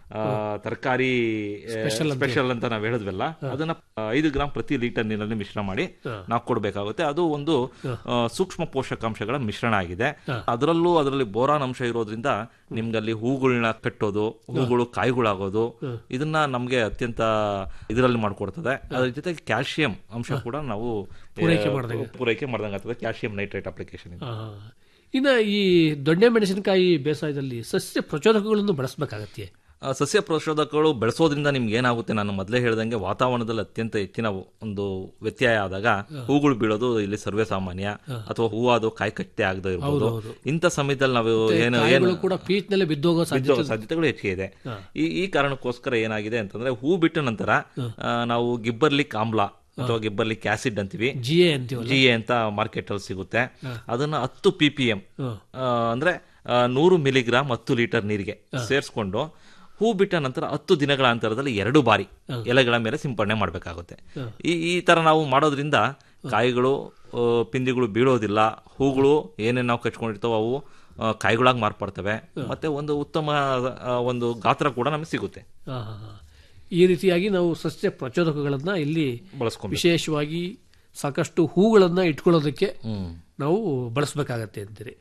Speaker 7: ತರಕಾರಿ ಸ್ಪೆಷಲ್ ಅಂತ ನಾವ್ ಹೇಳಿದ್ವಲ್ಲ ಅದನ್ನ ಆ, ಐದು ಗ್ರಾಂ ಪ್ರತಿ ಲೀಟರ್ ನೀರಿನಲ್ಲಿ ಮಿಶ್ರಣ ಮಾಡಿ ನಾವು ಕೊಡಬೇಕಾಗುತ್ತೆ ಅದು ಒಂದು ಆ, ಸೂಕ್ಷ್ಮ ಪೋಷಕಾಂಶಗಳ ಮಿಶ್ರಣ ಆಗಿದೆ ಅದರಲ್ಲೂ ಅದರಲ್ಲಿ ಬೋರಾನ್ ಅಂಶ ಇರೋದ್ರಿಂದ ನಿಮ್ಗೆ ಅಲ್ಲಿ ಹೂಗಳನ್ನ ಕಟ್ಟೋದು ಹೂಗಳು ಕಾಯಿಗಳಾಗೋದು ಇದನ್ನ ನಮ್ಗೆ ಅತ್ಯಂತ ಇದರಲ್ಲಿ ಮಾಡ್ಕೊಡ್ತದೆ ಅದ್ರ ಜೊತೆಗೆ ಕ್ಯಾಲ್ಸಿಯಂ ಅಂಶ ಕೂಡ ನಾವು
Speaker 6: ಪೂರೈಕೆ
Speaker 7: ಆ,
Speaker 6: ಮಾಡ್ದಂಗೆ.
Speaker 7: ಪೂರೈಕೆ ಮಾಡ್ದಂಗೆ ಆಗ್ತದೆ ಕ್ಯಾಲ್ಸಿಯಂ ನೈಟ್ರೇಟ್ ಅಪ್ಲಿಕೇಶನ್
Speaker 6: ಆ, ಇನ್ನ ಈ ದೊಣ್ಣೆ ಮೆಣಸಿನಕಾಯಿ ಬೇಸಾಯದಲ್ಲಿ ಸಸ್ಯ ಪ್ರಚೋದಕಗಳನ್ನು ಬಳಸಬೇಕಾಗತ್ತೆ
Speaker 7: ಆ, ಸಸ್ಯ ಪ್ರಚೋದಕಗಳು ಬೆಳೆಸೋದ್ರಿಂದ ನಿಮ್ಗೆ ಏನಾಗುತ್ತೆ ನಾನು ಮೊದಲೇ ಹೇಳ್ದಂಗೆ ವಾತಾವರಣದಲ್ಲಿ ಅತ್ಯಂತ ಹೆಚ್ಚಿನ ಒಂದು ವ್ಯತ್ಯಯ ಆದಾಗ ಹೂಗಳು ಬೀಳೋದು ಇಲ್ಲಿ ಸರ್ವೇ ಸಾಮಾನ್ಯ ಅಥವಾ ಹೂವಾದು ಕಾಯಿ ಕಟ್ಟೆ ಆಗದೆ ಇರ್ಬೋದು ಇಂಥ ಸಮಯದಲ್ಲಿ ನಾವು ಏನು ಏನು
Speaker 6: ಕಾಯಿಗಳು ಕೂಡ ಪೀಚ್ನಲ್ಲೇ ಬಿದ್ದೋಗೋ ಸಾಧ್ಯತೆ
Speaker 7: ಬಿದ್ದೋಗೋ ಸಾಧ್ಯತೆಗಳು ಹೆಚ್ಚಿಗೆ ಇದೆ ಈ ಈ ಕಾರಣಕ್ಕೋಸ್ಕರ ಏನಾಗಿದೆ ಅಂತಂದ್ರೆ ಹೂ ಬಿಟ್ಟ ನಂತರ ಆ, ನಾವು ಗಿಬ್ಬರ್ಲಿಕ್ ಆಮ್ಲ ಅಥವಾ ಗಿಬ್ಬರ್ಲಿಕ್ ಆಸಿಡ್ ಅಂತೀವಿ
Speaker 6: ಜಿ ಎ ಅಂತೀವಲ್ಲ
Speaker 7: ಜಿ ಎ ಅಂತ ಮಾರ್ಕೆಟ್ ಅಲ್ಲಿ ಸಿಗುತ್ತೆ ಅದನ್ನ ಹತ್ತು ಪಿ ಪಿ ಎಂ
Speaker 6: ಹ್ಮ್.
Speaker 7: ಅಂದ್ರೆ ಆ, ನೂರು ಮಿಲಿಗ್ರಾಮ್ ಹತ್ತು ಲೀಟರ್ ನೀರಿಗೆ ಸೇರಿಸ್ಕೊಂಡು ಹೂ ಬಿಟ್ಟ ನಂತರ ಹತ್ತು ದಿನಗಳ ಅಂತರದಲ್ಲಿ ಎರಡು ಬಾರಿ ಎಲೆಗಳ ಮೇಲೆ ಸಿಂಪಡಣೆ ಮಾಡಬೇಕಾಗುತ್ತೆ ಈ ಈ ತರ ನಾವು ಮಾಡೋದ್ರಿಂದ ಕಾಯಿಗಳು ಆ, ಪಿಂದಿಗಳು ಬೀಳೋದಿಲ್ಲ ಹೂಗಳು ಏನೇನು ನಾವು ಕಚ್ಕೊಂಡಿರ್ತಾವೋ ಅವು ಆ, ಕಾಯಿಗಳಾಗಿ ಮಾರ್ಪಡ್ತವೆ ಮತ್ತೆ ಒಂದು ಉತ್ತಮ ಆ, ಒಂದು ಗಾತ್ರ ಕೂಡ ನಮಗೆ ಸಿಗುತ್ತೆ
Speaker 6: ಆ, ಆ, ಆ. ಈ ರೀತಿಯಾಗಿ ನಾವು ಸಸ್ಯ ಪ್ರಚೋದಕಗಳನ್ನ ಇಲ್ಲಿ
Speaker 7: ಬಳಸ್ಕೊಂಡು
Speaker 6: ವಿಶೇಷವಾಗಿ ಸಾಕಷ್ಟು ಹೂಗಳನ್ನ ಇಟ್ಕೊಳ್ಳೋದಕ್ಕೆ ನಾವು ಬಳಸಬೇಕಾಗತ್ತೆ ಅಂತೀರಿ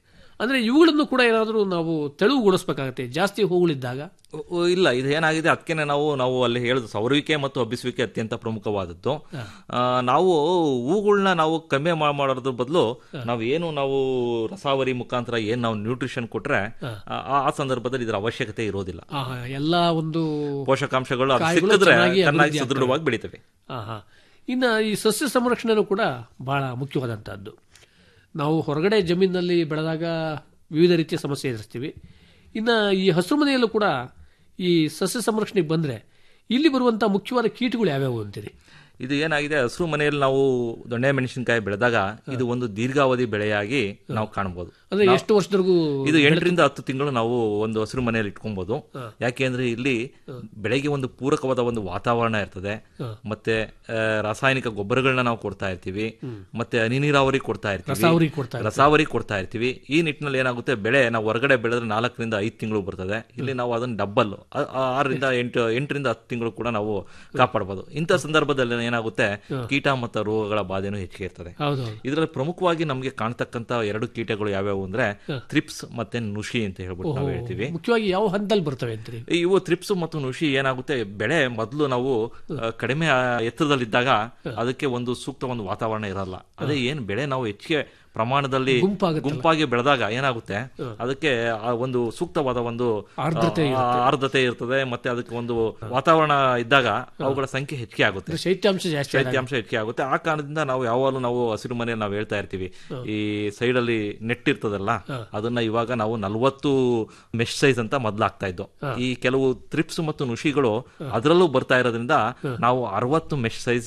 Speaker 6: ಅಂದ್ರೆ ಇವುಗಳನ್ನು ಕೂಡ ಏನಾದರೂ ನಾವು ತೆಳುವುಗೊಳಿಸ್ಬೇಕಾಗತ್ತೆ ಜಾಸ್ತಿ ಹೂಗಳಿದ್ದಾಗ
Speaker 7: ಓ- ಓ, ಇಲ್ಲ ಇದು ಏನಾಗಿದೆ ಅದಕ್ಕೆ ನಾವು ನಾವು ಅಲ್ಲಿ ಹೇಳಿದ ಸವರುವಿಕೆ ಮತ್ತು ಹಬ್ಬಿಸುವಿಕೆ ಅತ್ಯಂತ ಪ್ರಮುಖವಾದದ್ದು ಆ, ನಾವು ಹೂಗಳನ್ನ ನಾವು ಕಮ್ಮಿ ಮಾ- ಮಾಡೋದ್ರ ಬದಲು ನಾವು ಏನು ನಾವು ರಸಾವರಿ ಮುಖಾಂತರ ಏನ್ ನಾವು ನ್ಯೂಟ್ರಿಷನ್ ಕೊಟ್ರೆ ಆ- ಆ ಸಂದರ್ಭದಲ್ಲಿ ಇದರ ಅವಶ್ಯಕತೆ ಇರೋದಿಲ್ಲ
Speaker 6: ಆ, ಎಲ್ಲ ಒಂದು
Speaker 7: ಪೋಷಕಾಂಶಗಳು ಅದು
Speaker 6: ಕಾಯಿಗಳು
Speaker 7: ಸಿಕ್ಕಿದ್ರೆ
Speaker 6: ಚೆನ್ನಾಗಿ
Speaker 7: ಚೆನ್ನಾಗಿ
Speaker 6: ಅಭಿವೃದ್ಧಿ
Speaker 7: ಸದೃಢವಾಗಿ ಬೆಳಿತವೆ
Speaker 6: ಆ, ಹಾ. ಇನ್ನು ಈ ಸಸ್ಯ ಸಂರಕ್ಷಣೆನೂ ಕೂಡ ಬಹಳ ಮುಖ್ಯವಾದಂಥದ್ದು ನಾವು ಹೊರಗಡೆ ಜಮೀನಿನಲ್ಲಿ ಬೆಳೆದಾಗ ವಿವಿಧ ರೀತಿಯ ಸಮಸ್ಯೆ ಎದುರಿಸ್ತೀವಿ ಇನ್ನು ಈ ಹಸಿರು ಮನೆಯಲ್ಲೂ ಕೂಡ ಈ ಸಸ್ಯ ಸಂರಕ್ಷಣೆಗೆ ಬಂದರೆ ಇಲ್ಲಿ ಬರುವಂಥ ಮುಖ್ಯವಾದ ಕೀಟಗಳು ಯಾವ್ಯಾವು ಅಂತೀರಿ
Speaker 7: ಇದು ಏನಾಗಿದೆ ಹಸಿರು ಮನೆಯಲ್ಲಿ ನಾವು ದೊಣ್ಣೆ ಮೆಣಸಿನಕಾಯಿ ಬೆಳೆದಾಗ ಇದು ಒಂದು ದೀರ್ಘಾವಧಿ ಬೆಳೆಯಾಗಿ ನಾವು ಕಾಣಬಹುದು
Speaker 6: ಅಂದ್ರೆ ಎಷ್ಟು ವರ್ಷದವರೆಗೂ
Speaker 7: ಇದು ಎಂಟರಿಂದ ಹತ್ತು ತಿಂಗಳು ನಾವು ಒಂದು ಹಸಿರು ಮನೆಯಲ್ಲಿ ಇಟ್ಕೊಬಹುದು ಯಾಕೆಂದ್ರೆ ಇಲ್ಲಿ ಬೆಳೆಗೆ ಒಂದು ಪೂರಕವಾದ ಒಂದು ವಾತಾವರಣ ಇರ್ತದೆ ಮತ್ತೆ ಆ, ರಾಸಾಯನಿಕ ಗೊಬ್ಬರಗಳನ್ನ ನಾವು ಕೊಡ್ತಾ ಇರ್ತೀವಿ ಮತ್ತೆ ಹನಿ ನೀರಾವರಿ ಕೊಡ್ತಾ
Speaker 6: ರಸಾವರಿ
Speaker 7: ಇರ್ತೀವಿ
Speaker 6: ಕೊಡ್ತಾ
Speaker 7: ರಸಾವರಿ ಕೊಡ್ತಾ ಇರ್ತೀವಿ ಈ ನಿಟ್ಟಿನಲ್ಲಿ ಏನಾಗುತ್ತೆ ಬೆಳೆ ನಾವು ಹೊರಗಡೆ ಬೆಳೆದ್ರೆ ನಾಲ್ಕರಿಂದ ಐದು ತಿಂಗಳು ಬರ್ತದೆ ಇಲ್ಲಿ ನಾವು ಅದನ್ನ ಡಬ್ಬಲ್ ಆರರಿಂದ ಎಂಟು ಎಂಟರಿಂದ ಹತ್ತು ತಿಂಗಳು ಕೂಡ ನಾವು ಕಾಪಾಡಬಹುದು ಇಂಥ ಸಂದರ್ಭದಲ್ಲಿ ಏನಾಗುತ್ತೆ ಕೀಟ ಮತ್ತು ರೋಗಗಳ ಬಾಧೆನೂ ಹೆಚ್ಚಿಗೆ ಇರ್ತದೆ
Speaker 6: ಹೌದೌದು
Speaker 7: ಇದರಲ್ಲಿ ಪ್ರಮುಖವಾಗಿ ನಮಗೆ ಕಾಣ್ತಕ್ಕಂತ ಎರಡು ಕೀಟಗಳು ಯಾವ್ಯಾವು ಅಂದ್ರೆ ತ್ರಿಪ್ಸ್ ಮತ್ತೆ ನುಷಿ ಅಂತ ಹೇಳ್ಬಿಟ್ಟು ನಾವು ಹೇಳ್ತೀವಿ
Speaker 6: ಮುಖ್ಯವಾಗಿ ಯಾವ ಹಂತದಲ್ಲಿ ಬರ್ತವೆ ಅಂತೀರಿ
Speaker 7: ಇವು ತ್ರಿಪ್ಸ್ ಮತ್ತು ನುಷಿ ಏನಾಗುತ್ತೆ ಬೆಳೆ ಮೊದಲು ನಾವು ಆ, ಕಡಿಮೆ ಆ, ಎತ್ತರದಲ್ಲಿದ್ದಾಗ ಅದಕ್ಕೆ ಒಂದು ಸೂಕ್ತ ಒಂದು ವಾತಾವರಣ ಇರಲ್ಲ ಅದೇ ಏನ್ ಬೆಳೆ ನಾವು ಹೆಚ್ಚಿಗೆ ಪ್ರಮಾಣದಲ್ಲಿ
Speaker 6: ಗುಂಪಾಗುತ್ತಲ್ಲ.
Speaker 7: ಗುಂಪಾಗಿ ಬೆಳೆದಾಗ ಏನಾಗುತ್ತೆ ಅದಕ್ಕೆ ಆ ಒಂದು ಸೂಕ್ತವಾದ ಒಂದು
Speaker 6: ಆರ್ದ್ರತೆ
Speaker 7: ಆ, ಆರ್ದ್ರತೆ ಇರ್ತದೆ ಮತ್ತೆ ಅದಕ್ಕೆ ಒಂದು ವಾತಾವರಣ ಇದ್ದಾಗ ಅವುಗಳ ಸಂಖ್ಯೆ ಹೆಚ್ಚಿಗೆ ಆಗುತ್ತೆ
Speaker 6: ಶೈತ್ಯಾಂಶ ಜಾಸ್ತಿ ಆದಾಗ.
Speaker 7: ಶೈತ್ಯಾಂಶ ಹೆಚ್ಚಿಗೆ ಆಗುತ್ತೆ ಆ ಕಾರಣದಿಂದ ನಾವು ಯಾವಾಗಲೂ ನಾವು ಹಸಿರು ಮನೆಯಲ್ಲಿ ನಾವು ಹೇಳ್ತಾ ಇರ್ತೀವಿ ಈ ಸೈಡ್ ಅಲ್ಲಿ ನೆಟ್ ಇರ್ತದಲ್ಲ ಅದನ್ನ ಇವಾಗ ನಾವು ನಲ್ವತ್ತು ಮೆಶ್ ಸೈಜ್ ಅಂತ ಮೊದ್ಲು ಆಗ್ತಾ ಇದ್ದು ಈ ಕೆಲವು ತ್ರಿಪ್ಸ್ ಮತ್ತು ನುಷಿಗಳು ಅದರಲ್ಲೂ ಬರ್ತಾ ಇರೋದ್ರಿಂದ ನಾವು ಅರವತ್ತು ಮೆಶ್ ಸೈಜ್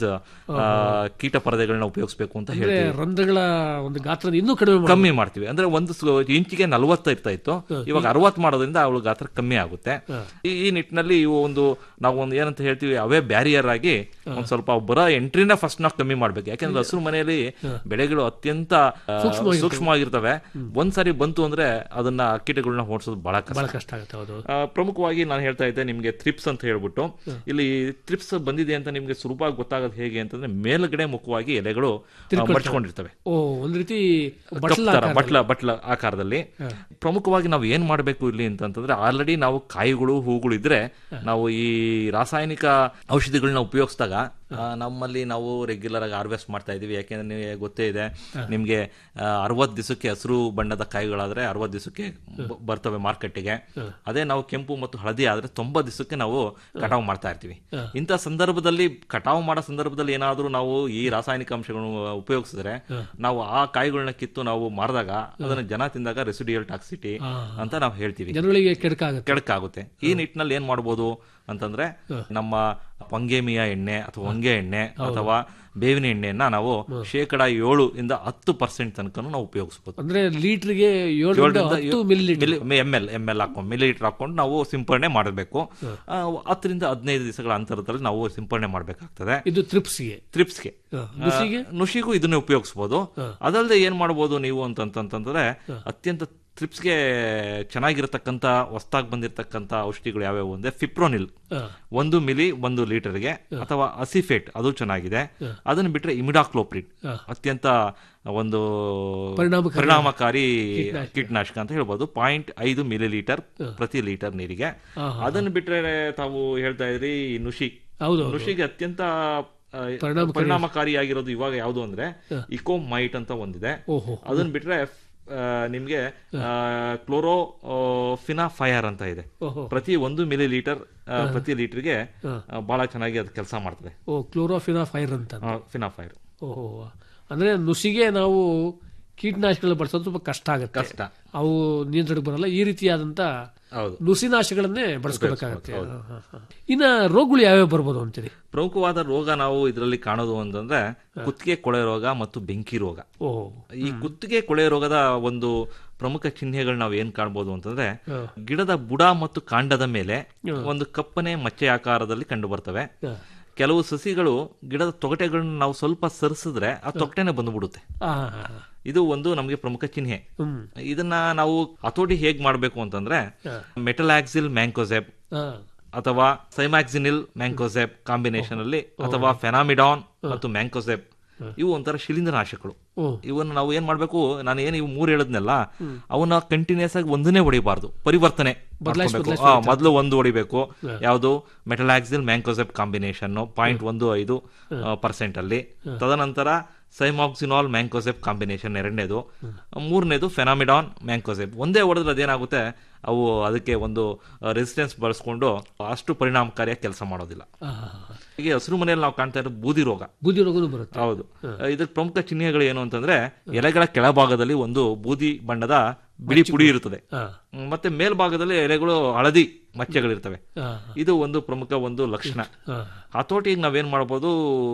Speaker 7: ಕೀಟ ಪರದೆಗಳನ್ನ ಉಪಯೋಗಿಸಬೇಕು ಅಂತ
Speaker 6: ಅಂದ್ರೆ
Speaker 7: ಹೇಳ್ತೀವಿ
Speaker 6: ರಂಧ್ರಗಳ ಒಂದು ಗಾತ್ರ ಇನ್ನೂ ಕಡಿಮೆ ಮಾಡ್ಬೋದು.
Speaker 7: ಕಮ್ಮಿ ಮಾಡ್ತೀವಿ ಅಂದ್ರೆ ಒಂದು ಸು- ಇಂಚಿಗೆ ನಲವತ್ತು ಇರ್ತಾ ಇತ್ತು ಇವಾಗ ಅರವತ್ತು ಮಾಡೋದ್ರಿಂದ ಅವಳ ಗಾತ್ರ ಕಮ್ಮಿ ಆಗುತ್ತೆ ಈ ಈ ನಿಟ್ಟಿನಲ್ಲಿ ಇವು ಒಂದು ನಾವು ಒಂದು ಏನಂತ ಹೇಳ್ತೀವಿ ಅವೇ ಬ್ಯಾರಿಯರ್ ಆಗಿ ಒಂದ್ ಸ್ವಲ್ಪ ಬರೋ ಎಂಟ್ರಿನ ಫಸ್ಟ್ ನಾವು ಕಮ್ಮಿ ಮಾಡ್ಬೇಕು ಯಾಕಂದ್ರೆ ಹಸಿರು ಮನೆಯಲ್ಲಿ ಬೆಳೆಗಳು ಅತ್ಯಂತ ಆ, ಸೂಕ್ಷ್ಮವಾಗಿರ್ತವೆ ಒಂದ್ಸಾರಿ ಬಂತು ಅಂದ್ರೆ ಅದನ್ನ ಕೀಟಗಳನ್ನ ಓಡಿಸೋದು ಬಹಳ ಕಷ್ಟ
Speaker 6: ಬಹಳ ಕಷ್ಟ ಆಗುತ್ತೆ ಹೌದು
Speaker 7: ಆ, ಪ್ರಮುಖವಾಗಿ ನಾನು ಹೇಳ್ತಾ ಇದ್ದೆ ನಿಮ್ಗೆ ತ್ರಿಪ್ಸ್ ಅಂತ ಹೇಳ್ಬಿಟ್ಟು ಇಲ್ಲಿ ತ್ರಿಪ್ಸ್ ಬಂದಿದೆ ಅಂತ ನಿಮ್ಗೆ ಸುಲಭವಾಗಿ ಗೊತ್ತಾಗೋದು ಹೇಗೆ ಅಂತಂದ್ರೆ ಮೇಲ್ಗಡೆ ಮುಖವಾಗಿ ಎಲೆಗಳು ಆ, ಮಡ್ಚ್ಕೊಂಡಿರ್ತವೆ
Speaker 6: ಓ ಒಂದ್ ರೀತಿ ಬಟ್ಲ
Speaker 7: ಕಪ್ತರ ಬಟ್ಲ ಬಟ್ಲ ಆಕಾರದಲ್ಲಿ ಪ್ರಮುಖವಾಗಿ ನಾವು ಏನ್ ಮಾಡಬೇಕು ಇಲ್ಲಿ ಅಂತಂತಂದ್ರೆ ಆಲ್ರೆಡಿ ನಾವು ಕಾಯಿಗಳು ಹೂಗಳು ಇದ್ರೆ ನಾವು ಈ ರಾಸಾಯನಿಕ ಔಷಧಿಗಳನ್ನ ಉಪಯೋಗಿಸಿದಾಗ ನಮ್ಮಲ್ಲಿ ನಾವು ರೆಗ್ಯುಲರ್ ಆಗಿ ಹಾರ್ವೆಸ್ಟ್ ಮಾಡ್ತಾ ಇದೀವಿ ಯಾಕೆಂದ್ರೆ ನಿಮಗೆ ಗೊತ್ತೇ ಇದೆ ನಿಮ್ಗೆ ಅರವತ್ತು ದಿವಸಕ್ಕೆ ಹಸಿರು ಬಣ್ಣದ ಕಾಯಿಗಳಾದ್ರೆ ಅರವತ್ತು ದಿವಸಕ್ಕೆ ಬ- ಬರ್ತವೆ ಮಾರ್ಕೆಟ್ಗೆ ಅದೇ ನಾವು ಕೆಂಪು ಮತ್ತು ಹಳದಿ ಆದ್ರೆ ತೊಂಬತ್ತು ದಿವಸಕ್ಕೆ ನಾವು ಕಟಾವು ಮಾಡ್ತಾ ಇರ್ತೀವಿ ಇಂಥ ಸಂದರ್ಭದಲ್ಲಿ ಕಟಾವು ಮಾಡೋ ಸಂದರ್ಭದಲ್ಲಿ ಏನಾದ್ರೂ ನಾವು ಈ ರಾಸಾಯನಿಕ ಅಂಶಗಳನ್ನು ಉಪಯೋಗಿಸಿದ್ರೆ ನಾವು ಆ ಕಾಯಿಗಳನ್ನ ಕಿತ್ತು ನಾವು ಮಾರಿದಾಗ ಅದನ್ನ ಜನ ತಿಂದಾಗ ರೆಸಿಡಿಯಲ್ ಟಾಕ್ಸಿಟಿ ಅಂತ ನಾವು ಹೇಳ್ತೀವಿ
Speaker 6: ಜನಗಳಿಗೆ ಕೆಡಕಾಗುತ್ತೆ
Speaker 7: ಕೆಡಕಾಗುತ್ತೆ ಈ ನಿಟ್ಟಿನಲ್ಲಿ ಏನ್ ಮಾಡ್ಬೋದು ಅಂತಂದ್ರೆ ನಮ್ಮ ಪಂಗೇಮಿಯ ಎಣ್ಣೆ ಅಥವಾ ಹೊಂಗೆ ಎಣ್ಣೆ ಅಥವಾ ಬೇವಿನ ಎಣ್ಣೆಯನ್ನ ನಾವು ಶೇಕಡ ಏಳು ಇಂದ ಹತ್ತು ಪರ್ಸೆಂಟ್ ತನಕ ನಾವು ಉಪಯೋಗಿಸಬಹುದು
Speaker 6: ಅಂದ್ರೆ ಲೀಟರ್ಗೆ ಏಳರಿಂದ ಹತ್ತು milli
Speaker 7: M L M L ಹಾಕೊಂಡು ಮಿಲಿ ಲೀಟರ್ ಹಾಕೊಂಡು ನಾವು ಸಿಂಪರಣೆ ಮಾಡಬೇಕು ಆ, ಹತ್ತರಿಂದ ಹದಿನೈದು ದಿವಸಗಳ ಅಂತರದಲ್ಲಿ ನಾವು ಸಿಂಪರಣೆ ಮಾಡಬೇಕಾಗ್ತದೆ
Speaker 6: ಇದು ತ್ರಿಪ್ಸ್ಗೆ
Speaker 7: ತ್ರಿಪ್ಸ್ಗೆ
Speaker 6: ನುಸಿಗೆ?
Speaker 7: ಆ, ನುಸಿಗೂ ಇದನ್ನೇ ಉಪಯೋಗಿಸಬಹುದು ಅದಲ್ಲದೆ ಏನ್ ಮಾಡಬಹುದು ನೀವು ಅಂತಂತಂದ್ರೆ ಅತ್ಯಂತ ತ್ರಿಪ್ಸ್ಗೆ ಚೆನ್ನಾಗಿರತಕ್ಕಂತ ಹೊಸ್ದಾಗಿ ಬಂದಿರತಕ್ಕಂತ ಔಷಧಿಗಳು ಯಾವ್ಯಾವು ಅಂದ್ರೆ ಫಿಪ್ರೋನಿಲ್ ಒಂದು ಮಿಲಿ ಒಂದು ಲೀಟರ್ಗೆ ಅಥವಾ ಅಸಿಫೇಟ್ ಅದು ಚೆನ್ನಾಗಿದೆ ಅದನ್ನ ಬಿಟ್ರೆ ಇಮಿಡಾಕ್ಲೋಪ್ರಿಡ್ ಅತ್ಯಂತ ಒಂದು
Speaker 6: ಪರಿಣಾಮಕಾರಿ
Speaker 7: ಪರಿಣಾಮಕಾರಿ ಕೀಟನಾಶಕ ಅಂತ ಹೇಳ್ಬೋದು ಪಾಯಿಂಟ್ ಐದು ಮಿಲಿ ಲೀಟರ್ ಪ್ರತಿ ಲೀಟರ್ ನೀರಿಗೆ ಅದನ್ನ ಬಿಟ್ರೆ ತಾವು ಹೇಳ್ತಾ ಇದ್ರಿ ಈ ನುಷಿ
Speaker 6: ಹೌದು
Speaker 7: ನುಷಿಗೆ ಅತ್ಯಂತ ಆ,
Speaker 6: ಪರಿಣಾಮಕಾರಿ.
Speaker 7: ಪರಿಣಾಮಕಾರಿಯಾಗಿರೋದು ಇವಾಗ ಯಾವುದು ಅಂದ್ರೆ ಇಕೋಮೈಟ್ ಅಂತ ಒಂದಿದೆ
Speaker 6: ಓಹೋ
Speaker 7: ಅದನ್ನ ಬಿಟ್ರೆ ಆ, ನಿಮ್ಗೆ ಕ್ಲೋರೋ ಫೈರ್ ಅಂತ ಇದೆ
Speaker 6: ಓಹೋ
Speaker 7: ಪ್ರತಿ ಒಂದು ಮಿಲಿ ಲೀಟರ್ ಪ್ರತಿ ಲೀಟರ್ಗೆ ಬಹಳ ಚೆನ್ನಾಗಿ ಅದು ಕೆಲಸ ಮಾಡ್ತದೆ
Speaker 6: ಓ ಕ್ಲೋರೋಫಿನಾ ಫೈರ್ ಅಂತ
Speaker 7: ಫಿನಾಫೈರ್
Speaker 6: ಓಹೋ ಅಂದ್ರೆ ನುಸಿಗೆ ನಾವು ಕೀಟನಾಶಕಗಳು ಬಳಸೋದು ಸ್ವಲ್ಪ ಕಷ್ಟ ಆಗುತ್ತೆ
Speaker 7: ಕಷ್ಟ.
Speaker 6: ಅವು ನಿಯಂತ್ರಣಕ್ಕೆ ಬರಲ್ಲ ಈ ರೀತಿಯಾದಂತ
Speaker 7: ಹೌದು
Speaker 6: ನುಸಿನಾಶಗಳನ್ನೇ ಬಳಸ್ಕೋಬೇಕಾಗತ್ತೆ ಹಾ, ಹಾ, ಹಾ. ಇನ್ನ ರೋಗಗಳು ಯಾವ್ಯಾವ ಬರ್ಬೋದು ಅಂತೀರಿ
Speaker 7: ಪ್ರಮುಖವಾದ ರೋಗ ನಾವು ಇದರಲ್ಲಿ ಕಾಣೋದು ಅಂತಂದ್ರೆ ಕುತ್ತಿಗೆ ಕೊಳೆ ರೋಗ ಮತ್ತು ಬೆಂಕಿ ರೋಗ
Speaker 6: ಓ
Speaker 7: ಈ ಕುತ್ತಿಗೆ ಕೊಳೆ ರೋಗದ ಒಂದು ಪ್ರಮುಖ ಚಿಹ್ನೆಗಳು ನಾವು ಏನ್ ಕಾಣ್ಬೋದು ಅಂತಂದ್ರೆ ಗಿಡದ ಬುಡ ಮತ್ತು ಕಾಂಡದ ಮೇಲೆ ಒಂದು ಕಪ್ಪನೆ ಮಚ್ಚೆ ಆಕಾರದಲ್ಲಿ ಕಂಡು ಬರ್ತವೆ ಕೆಲವು ಸಸಿಗಳು ಗಿಡದ ತೊಗಟೆಗಳನ್ನ ನಾವು ಸ್ವಲ್ಪ ಸರಿಸಿದ್ರೆ ಆ ತೊಗಟೆನೆ ಬಂದ್ಬಿಡುತ್ತೆ
Speaker 6: ಆ, ಹಾ, ಹಾ.
Speaker 7: ಇದು ಒಂದು ನಮಗೆ ಪ್ರಮುಖ ಚಿಹ್ನೆ
Speaker 6: ಹ್ಮ್
Speaker 7: ಇದನ್ನ ನಾವು ಹತೋಟಿ ಹೇಗ್ ಮಾಡಬೇಕು ಅಂತಂದ್ರೆ ಮೆಟಲಾಕ್ಸಿಲ್ ಮ್ಯಾಂಕೋಸೆಬ್
Speaker 6: ಆ,
Speaker 7: ಅಥವಾ ಸೈಮ್ಯಾಕ್ಸಿನಿಲ್ ಮ್ಯಾಂಕೋಸೆಬ್ ಕಾಂಬಿನೇಷನ್ ಅಲ್ಲಿ ಅಥವಾ ಫೆನಾಮಿಡಾನ್ ಮತ್ತು ಮ್ಯಾಂಕೋಸೆಬ್ ಇವು ಒಂಥರ ಶಿಲೀಂಧ್ರನಾಶಕಗಳು
Speaker 6: ಓ.
Speaker 7: ಇವನ್ನ ನಾವು ಏನ್ ಮಾಡ್ಬೇಕು ನಾನು ಏನ್ ಇವು ಮೂರು ಹೇಳದ್ನಲ್ಲ ಅವನ್ನ ಕಂಟಿನ್ಯೂಸ್ ಆಗಿ ಒಂದನ್ನೇ ಹೊಡಿಬಾರ್ದು ಪರಿವರ್ತನೆ
Speaker 6: ಬದಲಾಯಿಸಿ
Speaker 7: ಮಾಡ್ಕೊಬೇಕು.
Speaker 6: ಬದಲಾಯಿಸಿ
Speaker 7: ಆ, ಮೊದಲು ಒಂದು ಹೊಡಿಬೇಕು ಯಾವುದು ಮೆಟಲಾಕ್ಸಿಲ್ ಮ್ಯಾಂಕೋಸೆಪ್ ಕಾಂಬಿನೇಷನ್ ಪಾಯಿಂಟ್ ಒಂದು ಐದು ಪರ್ಸೆಂಟ್ ಅಲ್ಲಿ ತದನಂತರ ಸೈಮಾಕ್ಸಿನಾಲ್ ಮ್ಯಾಂಕೋಸೆಪ್ ಕಾಂಬಿನೇಷನ್ ಎರಡನೇದು ಮೂರನೇದು ಫೆನಾಮಿಡಾನ್ ಮ್ಯಾಂಕೋಸೆಪ್ ಒಂದೇ ಹೊಡೆದ್ರೆ ಅದೇನಾಗುತ್ತೆ ಅವು ಅದಕ್ಕೆ ಒಂದು ರೆಸಿಸ್ಟೆನ್ಸ್ ಬಳಸ್ಕೊಂಡು ಅಷ್ಟು ಪರಿಣಾಮಕಾರಿಯಾಗಿ ಕೆಲಸ ಮಾಡೋದಿಲ್ಲ
Speaker 6: ಆ, ಹಾ, ಹಾ.
Speaker 7: ಹೀಗೆ ಹಸಿರು ಮನೆಯಲ್ಲಿ ನಾವು ಕಾಣ್ತಾ ಇರೋದು ಬೂದಿ ರೋಗ
Speaker 6: ಬೂದಿ ರೋಗನೂ ಬರುತ್ತೆ
Speaker 7: ಹೌದು ಇದಕ್ಕೆ ಪ್ರಮುಖ ಚಿಹ್ನೆಗಳು ಏನು ಅಂತಂದ್ರೆ ಎಲೆಗಳ ಕೆಳಭಾಗದಲ್ಲಿ ಒಂದು ಬೂದಿ ಬಣ್ಣದ ಬಿಳಿ ಪುಡಿ ಇರುತ್ತದೆ
Speaker 6: ಆ,
Speaker 7: ಹ್ಮ್, ಮತ್ತೆ ಮೇಲ್ಭಾಗದಲ್ಲಿ ಎಲೆಗಳು ಹಳದಿ ಮಚ್ಚೆಗಳಿರ್ತವೆ
Speaker 6: ಆ,
Speaker 7: ಇದು ಒಂದು ಪ್ರಮುಖ ಒಂದು ಲಕ್ಷಣ
Speaker 6: ಆ.
Speaker 7: ಹತೋಟಿಗೆ ನಾವೇನ್ ಮಾಡಬಹುದು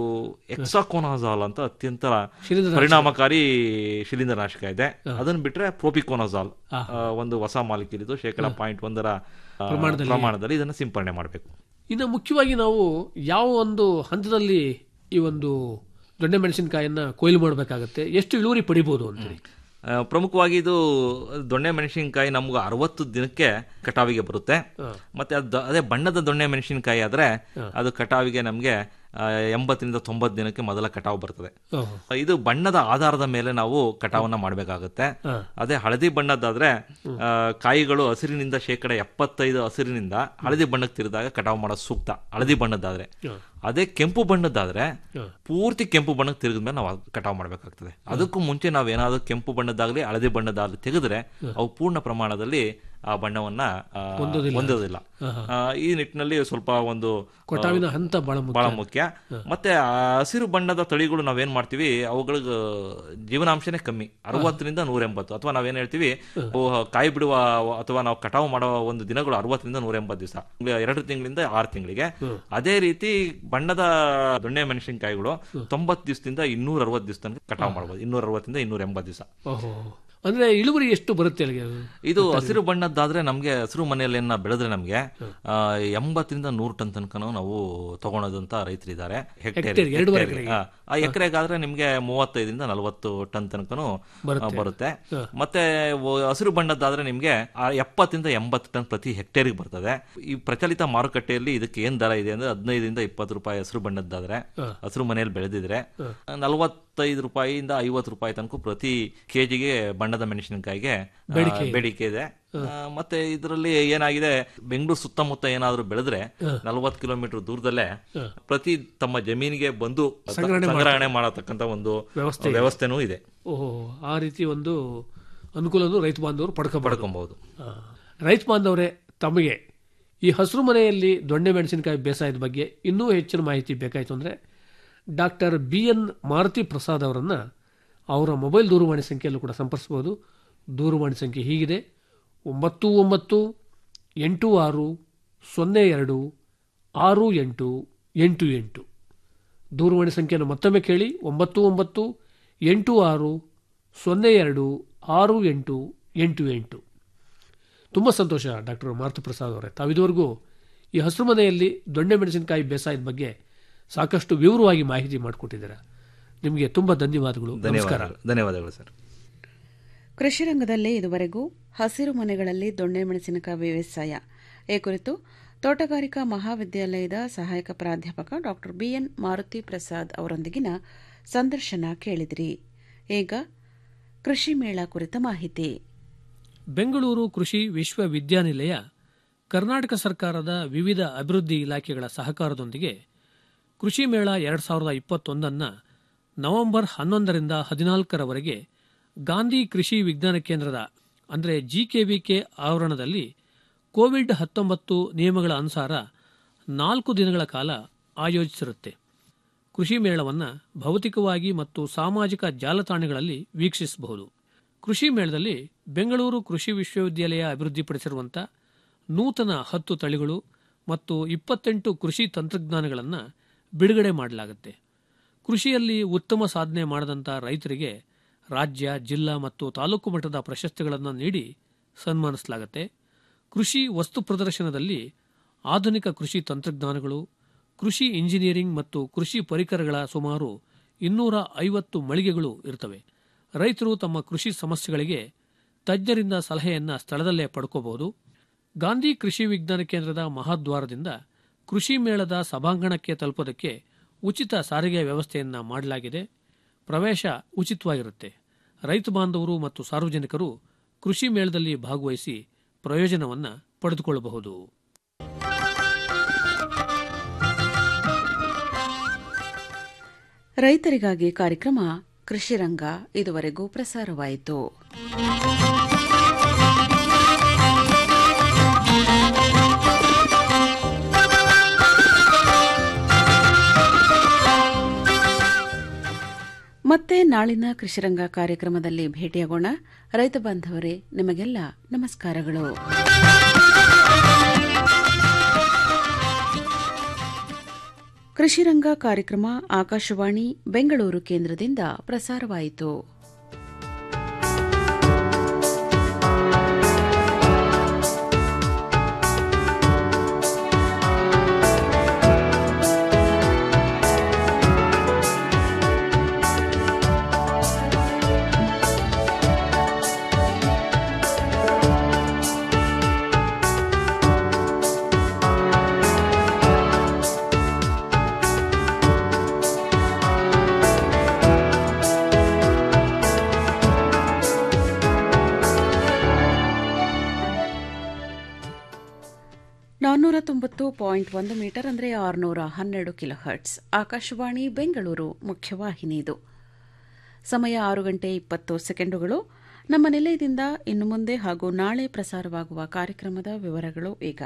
Speaker 7: ಎಕ್ಸಾಕೋನಾಜಾಲ್ ಅಂತ ಅತ್ಯಂತ
Speaker 6: ಶಿಲೀಂಧ್ರನಾಶಕ.
Speaker 7: ಪರಿಣಾಮಕಾರಿ ಶಿಲೀಂಧ್ರನಾಶಕ ಇದೆ ಅದನ್ನ ಬಿಟ್ರೆ ಪ್ರೋಪಿಕೋನಜಾಲ್ ಒಂದು ಹೊಸ ಮಾಲಿಕ್ಯೂಲ್ ಇದು ಶೇಕಡ ಪಾಯಿಂಟ್ ಒಂದರ ಆ, ಪ್ರಮಾಣದಲ್ಲಿ ಇದನ್ನ ಸಿಂಪರಣೆ ಮಾಡಬೇಕು
Speaker 6: ಇನ್ನು ಮುಖ್ಯವಾಗಿ ನಾವು ಯಾವ ಒಂದು ಹಂತದಲ್ಲಿ ಈ ಒಂದು ದೊಣ್ಣೆ ಮೆಣಸಿನಕಾಯಿಯನ್ನ ಕೊಯ್ಲು ಮಾಡಬೇಕಾಗತ್ತೆ ಎಷ್ಟು ಇಳುವರಿ ಪಡಿಬಹುದು ಅಂತೇಳಿ
Speaker 7: ಆ, ಪ್ರಮುಖವಾಗಿ ಇದು ದೊಣ್ಣೆ ಮೆಣಸಿನಕಾಯಿ ನಮ್ಗೆ ಅರವತ್ತು ದಿನಕ್ಕೆ ಕಟಾವಿಗೆ ಬರುತ್ತೆ ಮತ್ತೆ ಅದು ಅದೇ ಬಣ್ಣದ ದೊಣ್ಣೆ ಮೆಣಸಿನಕಾಯಿ ಆದ್ರೆ ಅದು ಕಟಾವಿಗೆ ನಮಗೆ ಎಂಬತ್ತರಿಂದ ತೊಂಬತ್ತು ದಿನಕ್ಕೆ ಮೊದಲ ಕಟಾವು ಬರ್ತದೆ
Speaker 6: ಓಹೋ.
Speaker 7: ಇದು ಬಣ್ಣದ ಆಧಾರದ ಮೇಲೆ ನಾವು ಕಟಾವನ್ನ ಮಾಡಬೇಕಾಗುತ್ತೆ ಅದೇ ಹಳದಿ ಬಣ್ಣದ್ದಾದ್ರೆ ಆ, ಕಾಯಿಗಳು ಹಸಿರಿನಿಂದ ಶೇಕಡ ಎಪ್ಪತ್ತೈದು ಹಸಿರಿನಿಂದ ಹಳದಿ ಬಣ್ಣಕ್ಕೆ ತಿರುದಾಗ ಕಟಾವು ಮಾಡೋದು ಸೂಕ್ತ ಹಳದಿ ಬಣ್ಣದ್ದಾದ್ರೆ ಅದೇ ಕೆಂಪು ಬಣ್ಣದ್ದಾದ್ರೆ ಪೂರ್ತಿ ಕೆಂಪು ಬಣ್ಣಕ್ಕೆ ತಿರುಗಿದ್ಮೇಲೆ ನಾವು ಅದ್ ಕಟಾವು ಮಾಡಬೇಕಾಗ್ತದೆ ಅದಕ್ಕೂ ಮುಂಚೆ ನಾವೇನಾದ್ರೂ ಕೆಂಪು ಬಣ್ಣದಾಗ್ಲಿ ಹಳದಿ ಬಣ್ಣದಾಗ್ಲಿ ತೆಗೆದ್ರೆ ಅವು ಪೂರ್ಣ ಪ್ರಮಾಣದಲ್ಲಿ ಆ ಬಣ್ಣವನ್ನ ಆ, ಹೊಂದೋದಿಲ್ಲ ಆ, ಈ ನಿಟ್ಟಿನಲ್ಲಿ ಸ್ವಲ್ಪ ಒಂದು
Speaker 6: ಕೊಟಾವಿನ ಹಂತ ಬಹಳ ಮುಖ್ಯ
Speaker 7: ಬಹಳ ಮುಖ್ಯ ಮತ್ತೆ ಆ ಹಸಿರು ಬಣ್ಣದ ತಳಿಗಳು ನಾವೇನ್ ಮಾಡ್ತೀವಿ ಅವುಗಳಿಗೆ ಜೀವನಾಂಶನೇ ಕಮ್ಮಿ ಅರವತ್ತರಿಂದ ನೂರ ಎಂಬತ್ತು ಅಥವಾ ನಾವೇನ್ ಹೇಳ್ತೀವಿ ಅವು ಕಾಯಿ ಬಿಡುವ ಅಥವಾ ನಾವು ಕಟಾವು ಮಾಡೋ ಒಂದು ದಿನಗಳು ಅರವತ್ತರಿಂದ ನೂರ ಎಂಬತ್ತು ದಿವಸ ಎರಡು ತಿಂಗಳಿಂದ ಆರು ತಿಂಗಳಿಗೆ ಅದೇ ರೀತಿ ಬಣ್ಣದ ದೊಣ್ಣೆ ಮೆಣಸಿನಕಾಯಿಗಳು ತೊಂಬತ್ತು ದಿವಸದಿಂದ ಇನ್ನೂರ ಅರವತ್ತು ದಿವಸ ತನಕ ಕಟಾವು ಮಾಡಬಹುದು ಇನ್ನೂರ ಅರವತ್ತರಿಂದ ಇನ್ನೂರ ಎಂಬತ್ತು ದಿವಸ
Speaker 6: ಓಹೋ ಅಂದ್ರೆ ಇಳುವರಿ ಎಷ್ಟು ಬರುತ್ತೆ ಅಲ್ಲಿಗೆ
Speaker 7: ಇದು ಹಸಿರು ಬಣ್ಣದ್ದಾದ್ರೆ ನಮ್ಗೆ ಹಸಿರು ಮನೆಯಲ್ಲಿ ಏನ ಬೆಳೆದ್ರೆ ನಮ್ಗೆ ಆ, ಎಂಬತ್ತರಿಂದ ನೂರು ಟನ್ ತನಕ ನಾವು ತಗೊಳೋದಂತ ರೈತರಿದ್ದಾರೆ
Speaker 6: ಹೆಕ್ಟೇರ್, ಎರಡೂವರೆ
Speaker 7: ಹೆಕ್ಟೇರ್ಗೆ. ಆ, ಆ ಎಕರೆಗಾದ್ರೆ ನಿಮ್ಗೆ ಮೂವತ್ತೈದರಿಂದ ನಲವತ್ತು ಟನ್ ತನಕನೂ ಆ, ಬರುತ್ತೆ ಮತ್ತೆ ಒ- ಹಸಿರು ಬಣ್ಣದ್ದಾದ್ರೆ ನಿಮ್ಗೆ ಆ ಎಪ್ಪತ್ತರಿಂದ ಎಂಬತ್ತು ಟನ್ ಪ್ರತಿ ಹೆಕ್ಟೇರ್ಗೆ ಬರ್ತದೆ ಈ ಪ್ರಚಲಿತ ಮಾರುಕಟ್ಟೆಯಲ್ಲಿ ಇದಕ್ಕೆ ಏನ್ ದರ ಇದೆ ಅಂದ್ರೆ ಹದಿನೈದರಿಂದ ಇಪ್ಪತ್ತು ರೂಪಾಯಿ ಹಸಿರು ಬಣ್ಣದ್ದಾದ್ರೆ ಹಸಿರು ಮನೆಯಲ್ಲಿ ಬೆಳೆದಿದ್ರೆ ನಲವತ್ತೈದು ರೂಪಾಯಿಯಿಂದ ಐವತ್ತು ರೂಪಾಯಿ ತನಕ ಪ್ರತಿ ಕೆಜಿಗೆ ಬಣ್ಣದ ಮೆಣಸಿನಕಾಯಿಗೆ ಆ, ಬೇಡಿಕೆ ಇದೆ ಆ, ಮತ್ತೆ ಇದರಲ್ಲಿ ಏನಾಗಿದೆ ಬೆಂಗಳೂರು ಸುತ್ತಮುತ್ತ ಏನಾದ್ರು ಬೆಳೆದ್ರೆ ನಲವತ್ತು ಕಿಲೋಮೀಟರ್ ದೂರದಲ್ಲೇ ಪ್ರತಿ ತಮ್ಮ ಜಮೀನಿಗೆ ಬಂದು ಸಂಗ್ರಹಣೆ ಮಾಡತಕ್ಕಂತ ಒಂದು ವ್ಯವಸ್ಥೆನೂ ಇದೆ
Speaker 6: ಓಹೋ ಆ ರೀತಿ ಒಂದು ಅನುಕೂಲವನ್ನು ರೈತ ಬಾಂಧವರು ಪಡ್ಕೋಬಾರ್ದು
Speaker 7: ಪಡ್ಕೊಬಹುದು
Speaker 6: ರೈತ ಬಾಂಧವರೇ ತಮಗೆ ಈ ಹಸಿರು ಮನೆಯಲ್ಲಿ ದೊಣ್ಣೆ ಮೆಣಸಿನಕಾಯಿ ಬೇಸಾಯದ ಬಗ್ಗೆ ಇನ್ನೂ ಹೆಚ್ಚಿನ ಮಾಹಿತಿ ಬೇಕಾಯಿತು ಅಂದರೆ doctor B N Maruti Prasad ಅವರನ್ನು ಅವರ ಮೊಬೈಲ್ ದೂರವಾಣಿ ಸಂಖ್ಯೆಯಲ್ಲೂ ಕೂಡ ಸಂಪರ್ಸ್ಬೋದು ದೂರವಾಣಿ ಸಂಖ್ಯೆ ಹೀಗಿದೆ ಒಂಬತ್ತು ಒಂಬತ್ತು ಎಂಟು ಆರು ಸೊನ್ನೆ ಎರಡು ಆರು ಎಂಟು ಎಂಟು ಎಂಟು ದೂರವಾಣಿ ಸಂಖ್ಯೆಯನ್ನು ಮತ್ತೊಮ್ಮೆ ಕೇಳಿ ಒಂಬತ್ತು ಒಂಬತ್ತು ಎಂಟು ಆರು ಸೊನ್ನೆ ಎರಡು ಆರು ಎಂಟು ಎಂಟು ಎಂಟು ತುಂಬ ಸಂತೋಷ ಡಾಕ್ಟರ್ ಮಾರುತಿ ಪ್ರಸಾದ್ ಅವರೇ ತಾವಿದುವರೆಗೂ ಈ ಹಸಿರು ಮನೆಯಲ್ಲಿ ದೊಣ್ಣೆ ಮೆಣಸಿನಕಾಯಿ ಬೇಸಾಯದ ಬಗ್ಗೆ ಸಾಕಷ್ಟು ವಿವರವಾಗಿ ಮಾಹಿತಿ ಮಾಡಿಕೊಟ್ಟಿದ್ದೀರಾ ನಿಮಗೆ ತುಂಬ ಧನ್ಯವಾದಗಳು ನಮಸ್ಕಾರ
Speaker 7: ಧನ್ಯವಾದಗಳು ಧನ್ಯವಾದಗಳು ಸರ್
Speaker 1: ಕೃಷಿ ರಂಗದಲ್ಲಿ ಇದುವರೆಗೂ ಹಸಿರು ಮನೆಗಳಲ್ಲಿ ದೊಣ್ಣೆ ಮೆಣಸಿನಕಾಯಿ ವ್ಯವಸಾಯ ಈ ಕುರಿತು ತೋಟಗಾರಿಕಾ ಮಹಾವಿದ್ಯಾಲಯದ ಸಹಾಯಕ ಪ್ರಾಧ್ಯಾಪಕ ಡಾ ಬಿಎನ್ ಮಾರುತಿ ಪ್ರಸಾದ್ ಅವರೊಂದಿಗಿನ ಸಂದರ್ಶನ ಕೇಳಿದಿರಿ ಈಗ ಕೃಷಿ ಮೇಳ ಕುರಿತ ಮಾಹಿತಿ
Speaker 6: ಬೆಂಗಳೂರು ಕೃಷಿ ವಿಶ್ವವಿದ್ಯಾನಿಲಯ ಕರ್ನಾಟಕ ಸರ್ಕಾರದ ವಿವಿಧ ಅಭಿವೃದ್ಧಿ ಇಲಾಖೆಗಳ ಸಹಕಾರದೊಂದಿಗೆ ಕೃಷಿ ಮೇಳ ಎರಡು ಸಾವಿರದ ಇಪ್ಪತ್ತೊಂದನ್ನು ನವೆಂಬರ್ ಹನ್ನೊಂದರಿಂದ ಹದಿನಾಲ್ಕರವರೆಗೆ ಗಾಂಧಿ ಕೃಷಿ ವಿಜ್ಞಾನ ಕೇಂದ್ರದ ಅಂದರೆ ಜಿಕೆವಿಕೆ ಆವರಣದಲ್ಲಿ ಕೋವಿಡ್ ಹತ್ತೊಂಬತ್ತು ನಿಯಮಗಳ ಅನುಸಾರ ನಾಲ್ಕು ದಿನಗಳ ಕಾಲ ಆಯೋಜಿಸಿರುತ್ತೆ ಕೃಷಿ ಮೇಳವನ್ನು ಭೌತಿಕವಾಗಿ ಮತ್ತು ಸಾಮಾಜಿಕ ಜಾಲತಾಣಗಳಲ್ಲಿ ವೀಕ್ಷಿಸಬಹುದು ಕೃಷಿ ಮೇಳದಲ್ಲಿ ಬೆಂಗಳೂರು ಕೃಷಿ ವಿಶ್ವವಿದ್ಯಾಲಯ ಅಭಿವೃದ್ಧಿಪಡಿಸಿರುವಂಥ ನೂತನ ಹತ್ತು ತಳಿಗಳು ಮತ್ತು ಇಪ್ಪತ್ತೆಂಟು ಕೃಷಿ ತಂತ್ರಜ್ಞಾನಗಳನ್ನು ಬಿಡುಗಡೆ ಮಾಡಲಾಗುತ್ತೆ ಕೃಷಿಯಲ್ಲಿ ಉತ್ತಮ ಸಾಧನೆ ಮಾಡಿದಂಥ ರೈತರಿಗೆ ರಾಜ್ಯ ಜಿಲ್ಲಾ ಮತ್ತು ತಾಲೂಕು ಮಟ್ಟದ ಪ್ರಶಸ್ತಿಗಳನ್ನು ನೀಡಿ ಸನ್ಮಾನಿಸಲಾಗುತ್ತೆ ಕೃಷಿ ವಸ್ತು ಪ್ರದರ್ಶನದಲ್ಲಿ ಆಧುನಿಕ ಕೃಷಿ ತಂತ್ರಜ್ಞಾನಗಳು ಕೃಷಿ ಇಂಜಿನಿಯರಿಂಗ್ ಮತ್ತು ಕೃಷಿ ಪರಿಕರಗಳ ಸುಮಾರು ಇನ್ನೂರ ಐವತ್ತು ಮಳಿಗೆಗಳು ಇರ್ತವೆ ರೈತರು ತಮ್ಮ ಕೃಷಿ ಸಮಸ್ಯೆಗಳಿಗೆ ತಜ್ಞರಿಂದ ಸಲಹೆಯನ್ನು ಸ್ಥಳದಲ್ಲೇ ಪಡ್ಕೋಬಹುದು ಗಾಂಧಿ ಕೃಷಿ ವಿಜ್ಞಾನ ಕೇಂದ್ರದ ಮಹಾದ್ವಾರದಿಂದ ಕೃಷಿ ಮೇಳದ ಸಭಾಂಗಣಕ್ಕೆ ತಲುಪೋದಕ್ಕೆ ಉಚಿತ ಸಾರಿಗೆ ವ್ಯವಸ್ಥೆಯನ್ನ ಮಾಡಲಾಗಿದೆ ಪ್ರವೇಶ ಉಚಿತವಾಗಿರುತ್ತೆ ರೈತ ಬಾಂಧವರು ಮತ್ತು ಸಾರ್ವಜನಿಕರು ಕೃಷಿ ಮೇಳದಲ್ಲಿ ಭಾಗವಹಿಸಿ ಪ್ರಯೋಜನವನ್ನು ಪಡೆದುಕೊಳ್ಳಬಹುದು
Speaker 1: ರೈತರಿಗಾಗಿ ಕಾರ್ಯಕ್ರಮ ಕೃಷಿರಂಗ ಇದುವರೆಗೂ ಪ್ರಸಾರವಾಯಿತು ಮತ್ತೆ ನಾಳಿನ ಕೃಷಿರಂಗ ಕಾರ್ಯಕ್ರಮದಲ್ಲಿ ಭೇಟಿಯಾಗೋಣ ರೈತ ಬಾಂಧವರೇ ನಿಮಗೆಲ್ಲ ನಮಸ್ಕಾರಗಳು ಕೃಷಿರಂಗ ಕಾರ್ಯಕ್ರಮ ಆಕಾಶವಾಣಿ ಬೆಂಗಳೂರು ಕೇಂದ್ರದಿಂದ ಪ್ರಸಾರವಾಯಿತು ನಾನ್ನೂರ ತೊಂಬತ್ತು ಪಾಯಿಂಟ್ ಒಂದು ಮೀಟರ್ ಅಂದರೆ ಆರುನೂರ ಹನ್ನೆರಡು ಕಿಲೋ ಹರ್ಟ್ಸ್ ಆಕಾಶವಾಣಿ ಬೆಂಗಳೂರು ಮುಖ್ಯವಾಹಿನಿ ಇದು ಸಮಯ ಆರು ಗಂಟೆ ಇಪ್ಪತ್ತು ಸೆಕೆಂಡುಗಳು ನಮ್ಮ ನಿಲಯದಿಂದ ಇನ್ನು ಮುಂದೆ ಹಾಗೂ ನಾಳೆ ಪ್ರಸಾರವಾಗುವ ಕಾರ್ಯಕ್ರಮದ ವಿವರಗಳು ಈಗ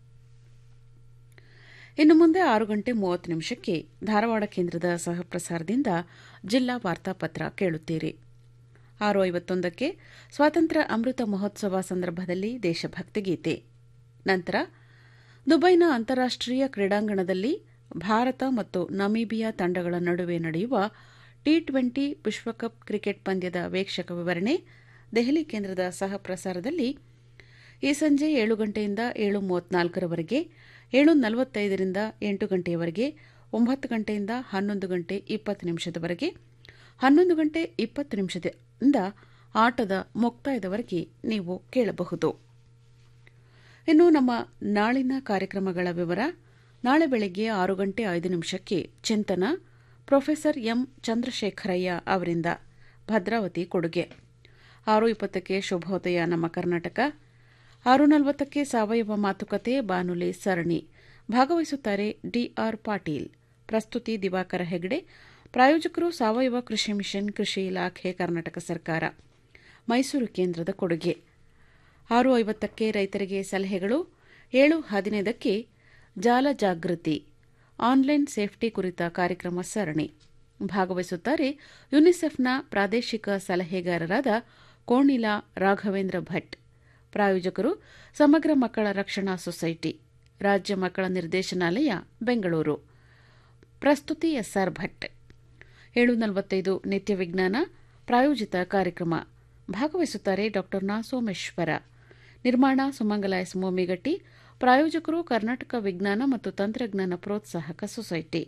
Speaker 1: ಇನ್ನು ಮುಂದೆ ಆರು ಗಂಟೆ ಮೂವತ್ತು ನಿಮಿಷಕ್ಕೆ ಧಾರವಾಡ ಕೇಂದ್ರದ ಸಹಪ್ರಸಾರದಿಂದ ಜಿಲ್ಲಾ ವಾರ್ತಾಪತ್ರ ಕೇಳುತ್ತೀರಿ ಆರು ಐವತ್ತೊಂದಕ್ಕೆ ಸ್ವಾತಂತ್ರ್ಯ ಅಮೃತ ಮಹೋತ್ಸವ ಸಂದರ್ಭದಲ್ಲಿ ದೇಶಭಕ್ತಿ ಗೀತೆ ನಂತರ ದುಬೈನ ಅಂತಾರಾಷ್ಟೀಯ ಕ್ರೀಡಾಂಗಣದಲ್ಲಿ ಭಾರತ ಮತ್ತು ನಮೀಬಿಯಾ ತಂಡಗಳ ನಡುವೆ ನಡೆಯುವ ಟಿ ಟ್ವೆಂಟಿ ವಿಶ್ವಕಪ್ ಕ್ರಿಕೆಟ್ ಪಂದ್ಯದ ವೀಕ್ಷಕ ವಿವರಣೆ ದೆಹಲಿ ಕೇಂದ್ರದ ಸಹ ಪ್ರಸಾರದಲ್ಲಿ ಈ ಸಂಜೆ ಏಳು ಗಂಟೆಯಿಂದ ಏಳು ಮೂವತ್ನಾಲ್ಕರವರೆಗೆ ಏಳು ನಲವತ್ತೈದರಿಂದ ಎಂಟು ಗಂಟೆಯವರೆಗೆ ಒಂಬತ್ತು ಗಂಟೆಯಿಂದ ಹನ್ನೊಂದು ಗಂಟೆ ಇಪ್ಪತ್ತು ನಿಮಿಷದವರೆಗೆ ಹನ್ನೊಂದು ಗಂಟೆ ಇಪ್ಪತ್ತು ನಿಮಿಷದಿಂದ ಆಟದ ಮುಕ್ತಾಯದವರೆಗೆ ನೀವು ಕೇಳಬಹುದು ಇನ್ನು ನಮ್ಮ ನಾಳಿನ ಕಾರ್ಯಕ್ರಮಗಳ ವಿವರ ನಾಳೆ ಬೆಳಗ್ಗೆ ಆರು ಗಂಟೆ ಐದು ನಿಮಿಷಕ್ಕೆ ಚಿಂತನ ಪ್ರೊಫೆಸರ್ ಎಂ ಚಂದ್ರಶೇಖರಯ್ಯ ಅವರಿಂದ ಭದ್ರಾವತಿ ಕೊಡುಗೆ ಆರು ಇಪ್ಪತ್ತಕ್ಕೆ ಶುಭೋದಯ ನಮ್ಮ ಕರ್ನಾಟಕ ಆರು ನಲವತ್ತಕ್ಕೆ ಸಾವಯವ ಮಾತುಕತೆ ಬಾನುಲಿ ಸರಣಿ ಭಾಗವಹಿಸುತ್ತಾರೆ ಡಿಆರ್ ಪಾಟೀಲ್ ಪ್ರಸ್ತುತಿ ದಿವಾಕರ ಹೆಗಡೆ ಪ್ರಾಯೋಜಕರು ಸಾವಯವ ಕೃಷಿ ಮಿಷನ್ ಕೃಷಿ ಇಲಾಖೆ ಕರ್ನಾಟಕ ಸರ್ಕಾರ ಮೈಸೂರು ಕೇಂದ್ರದ ಕೊಡುಗೆ ಆರು ಐವತ್ತಕ್ಕೆ ರೈತರಿಗೆ ಸಲಹೆಗಳು ಏಳು ಹದಿನೈದಕ್ಕೆ ಜಾಲ ಜಾಗೃತಿ ಆನ್ಲೈನ್ ಸೇಫ್ಟಿ ಕುರಿತ ಕಾರ್ಯಕ್ರಮ ಸರಣಿ ಭಾಗವಹಿಸುತ್ತಾರೆ ಯುನಿಸೆಫ್ನ ಪ್ರಾದೇಶಿಕ ಸಲಹೆಗಾರರಾದ ಕೋಣಿಲಾ ರಾಘವೇಂದ್ರ ಭಟ್ ಪ್ರಾಯೋಜಕರು ಸಮಗ್ರ ಮಕ್ಕಳ ರಕ್ಷಣಾ ಸೊಸೈಟಿ ರಾಜ್ಯ ಮಕ್ಕಳ ನಿರ್ದೇಶನಾಲಯ ಬೆಂಗಳೂರು ಪ್ರಸ್ತುತಿ ಎಸ್ಆರ್ ಭಟ್ ಏಳು ನಲವತ್ತೈದು ನಿತ್ಯ ವಿಜ್ಞಾನ ಪ್ರಾಯೋಜಿತ ಕಾರ್ಯಕ್ರಮ ಭಾಗವಹಿಸುತ್ತಾರೆ ಡಾ ನಾ ಸೋಮೇಶ್ವರ ನಿರ್ಮಾಣ ಸುಮಂಗಲ ಎಸ್ ಮೋಮಿಗಟ್ಟಿ ಪ್ರಾಯೋಜಕರು ಕರ್ನಾಟಕ ವಿಜ್ಞಾನ ಮತ್ತು ತಂತ್ರಜ್ಞಾನ ಪ್ರೋತ್ಸಾಹಕ ಸೊಸೈಟಿ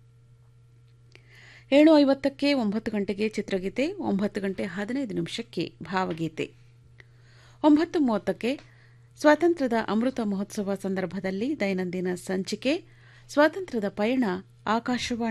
Speaker 1: ಏಳು ಐವತ್ತಕ್ಕೆ ಒಂಬತ್ತು ಗಂಟೆಗೆ ಚಿತ್ರಗೀತೆ ಒಂಬತ್ತು ಗಂಟೆ ಹದಿನೈದು ನಿಮಿಷಕ್ಕೆ ಭಾವಗೀತೆ ಒಂಬತ್ತು ಮೂವತ್ತಕ್ಕೆ ಸ್ವಾತಂತ್ರ್ಯದ ಅಮೃತ ಮಹೋತ್ಸವ ಸಂದರ್ಭದಲ್ಲಿ ದೈನಂದಿನ ಸಂಚಿಕೆ ಸ್ವಾತಂತ್ರ್ಯದ ಪಯಣ ಆಕಾಶವಾಣಿ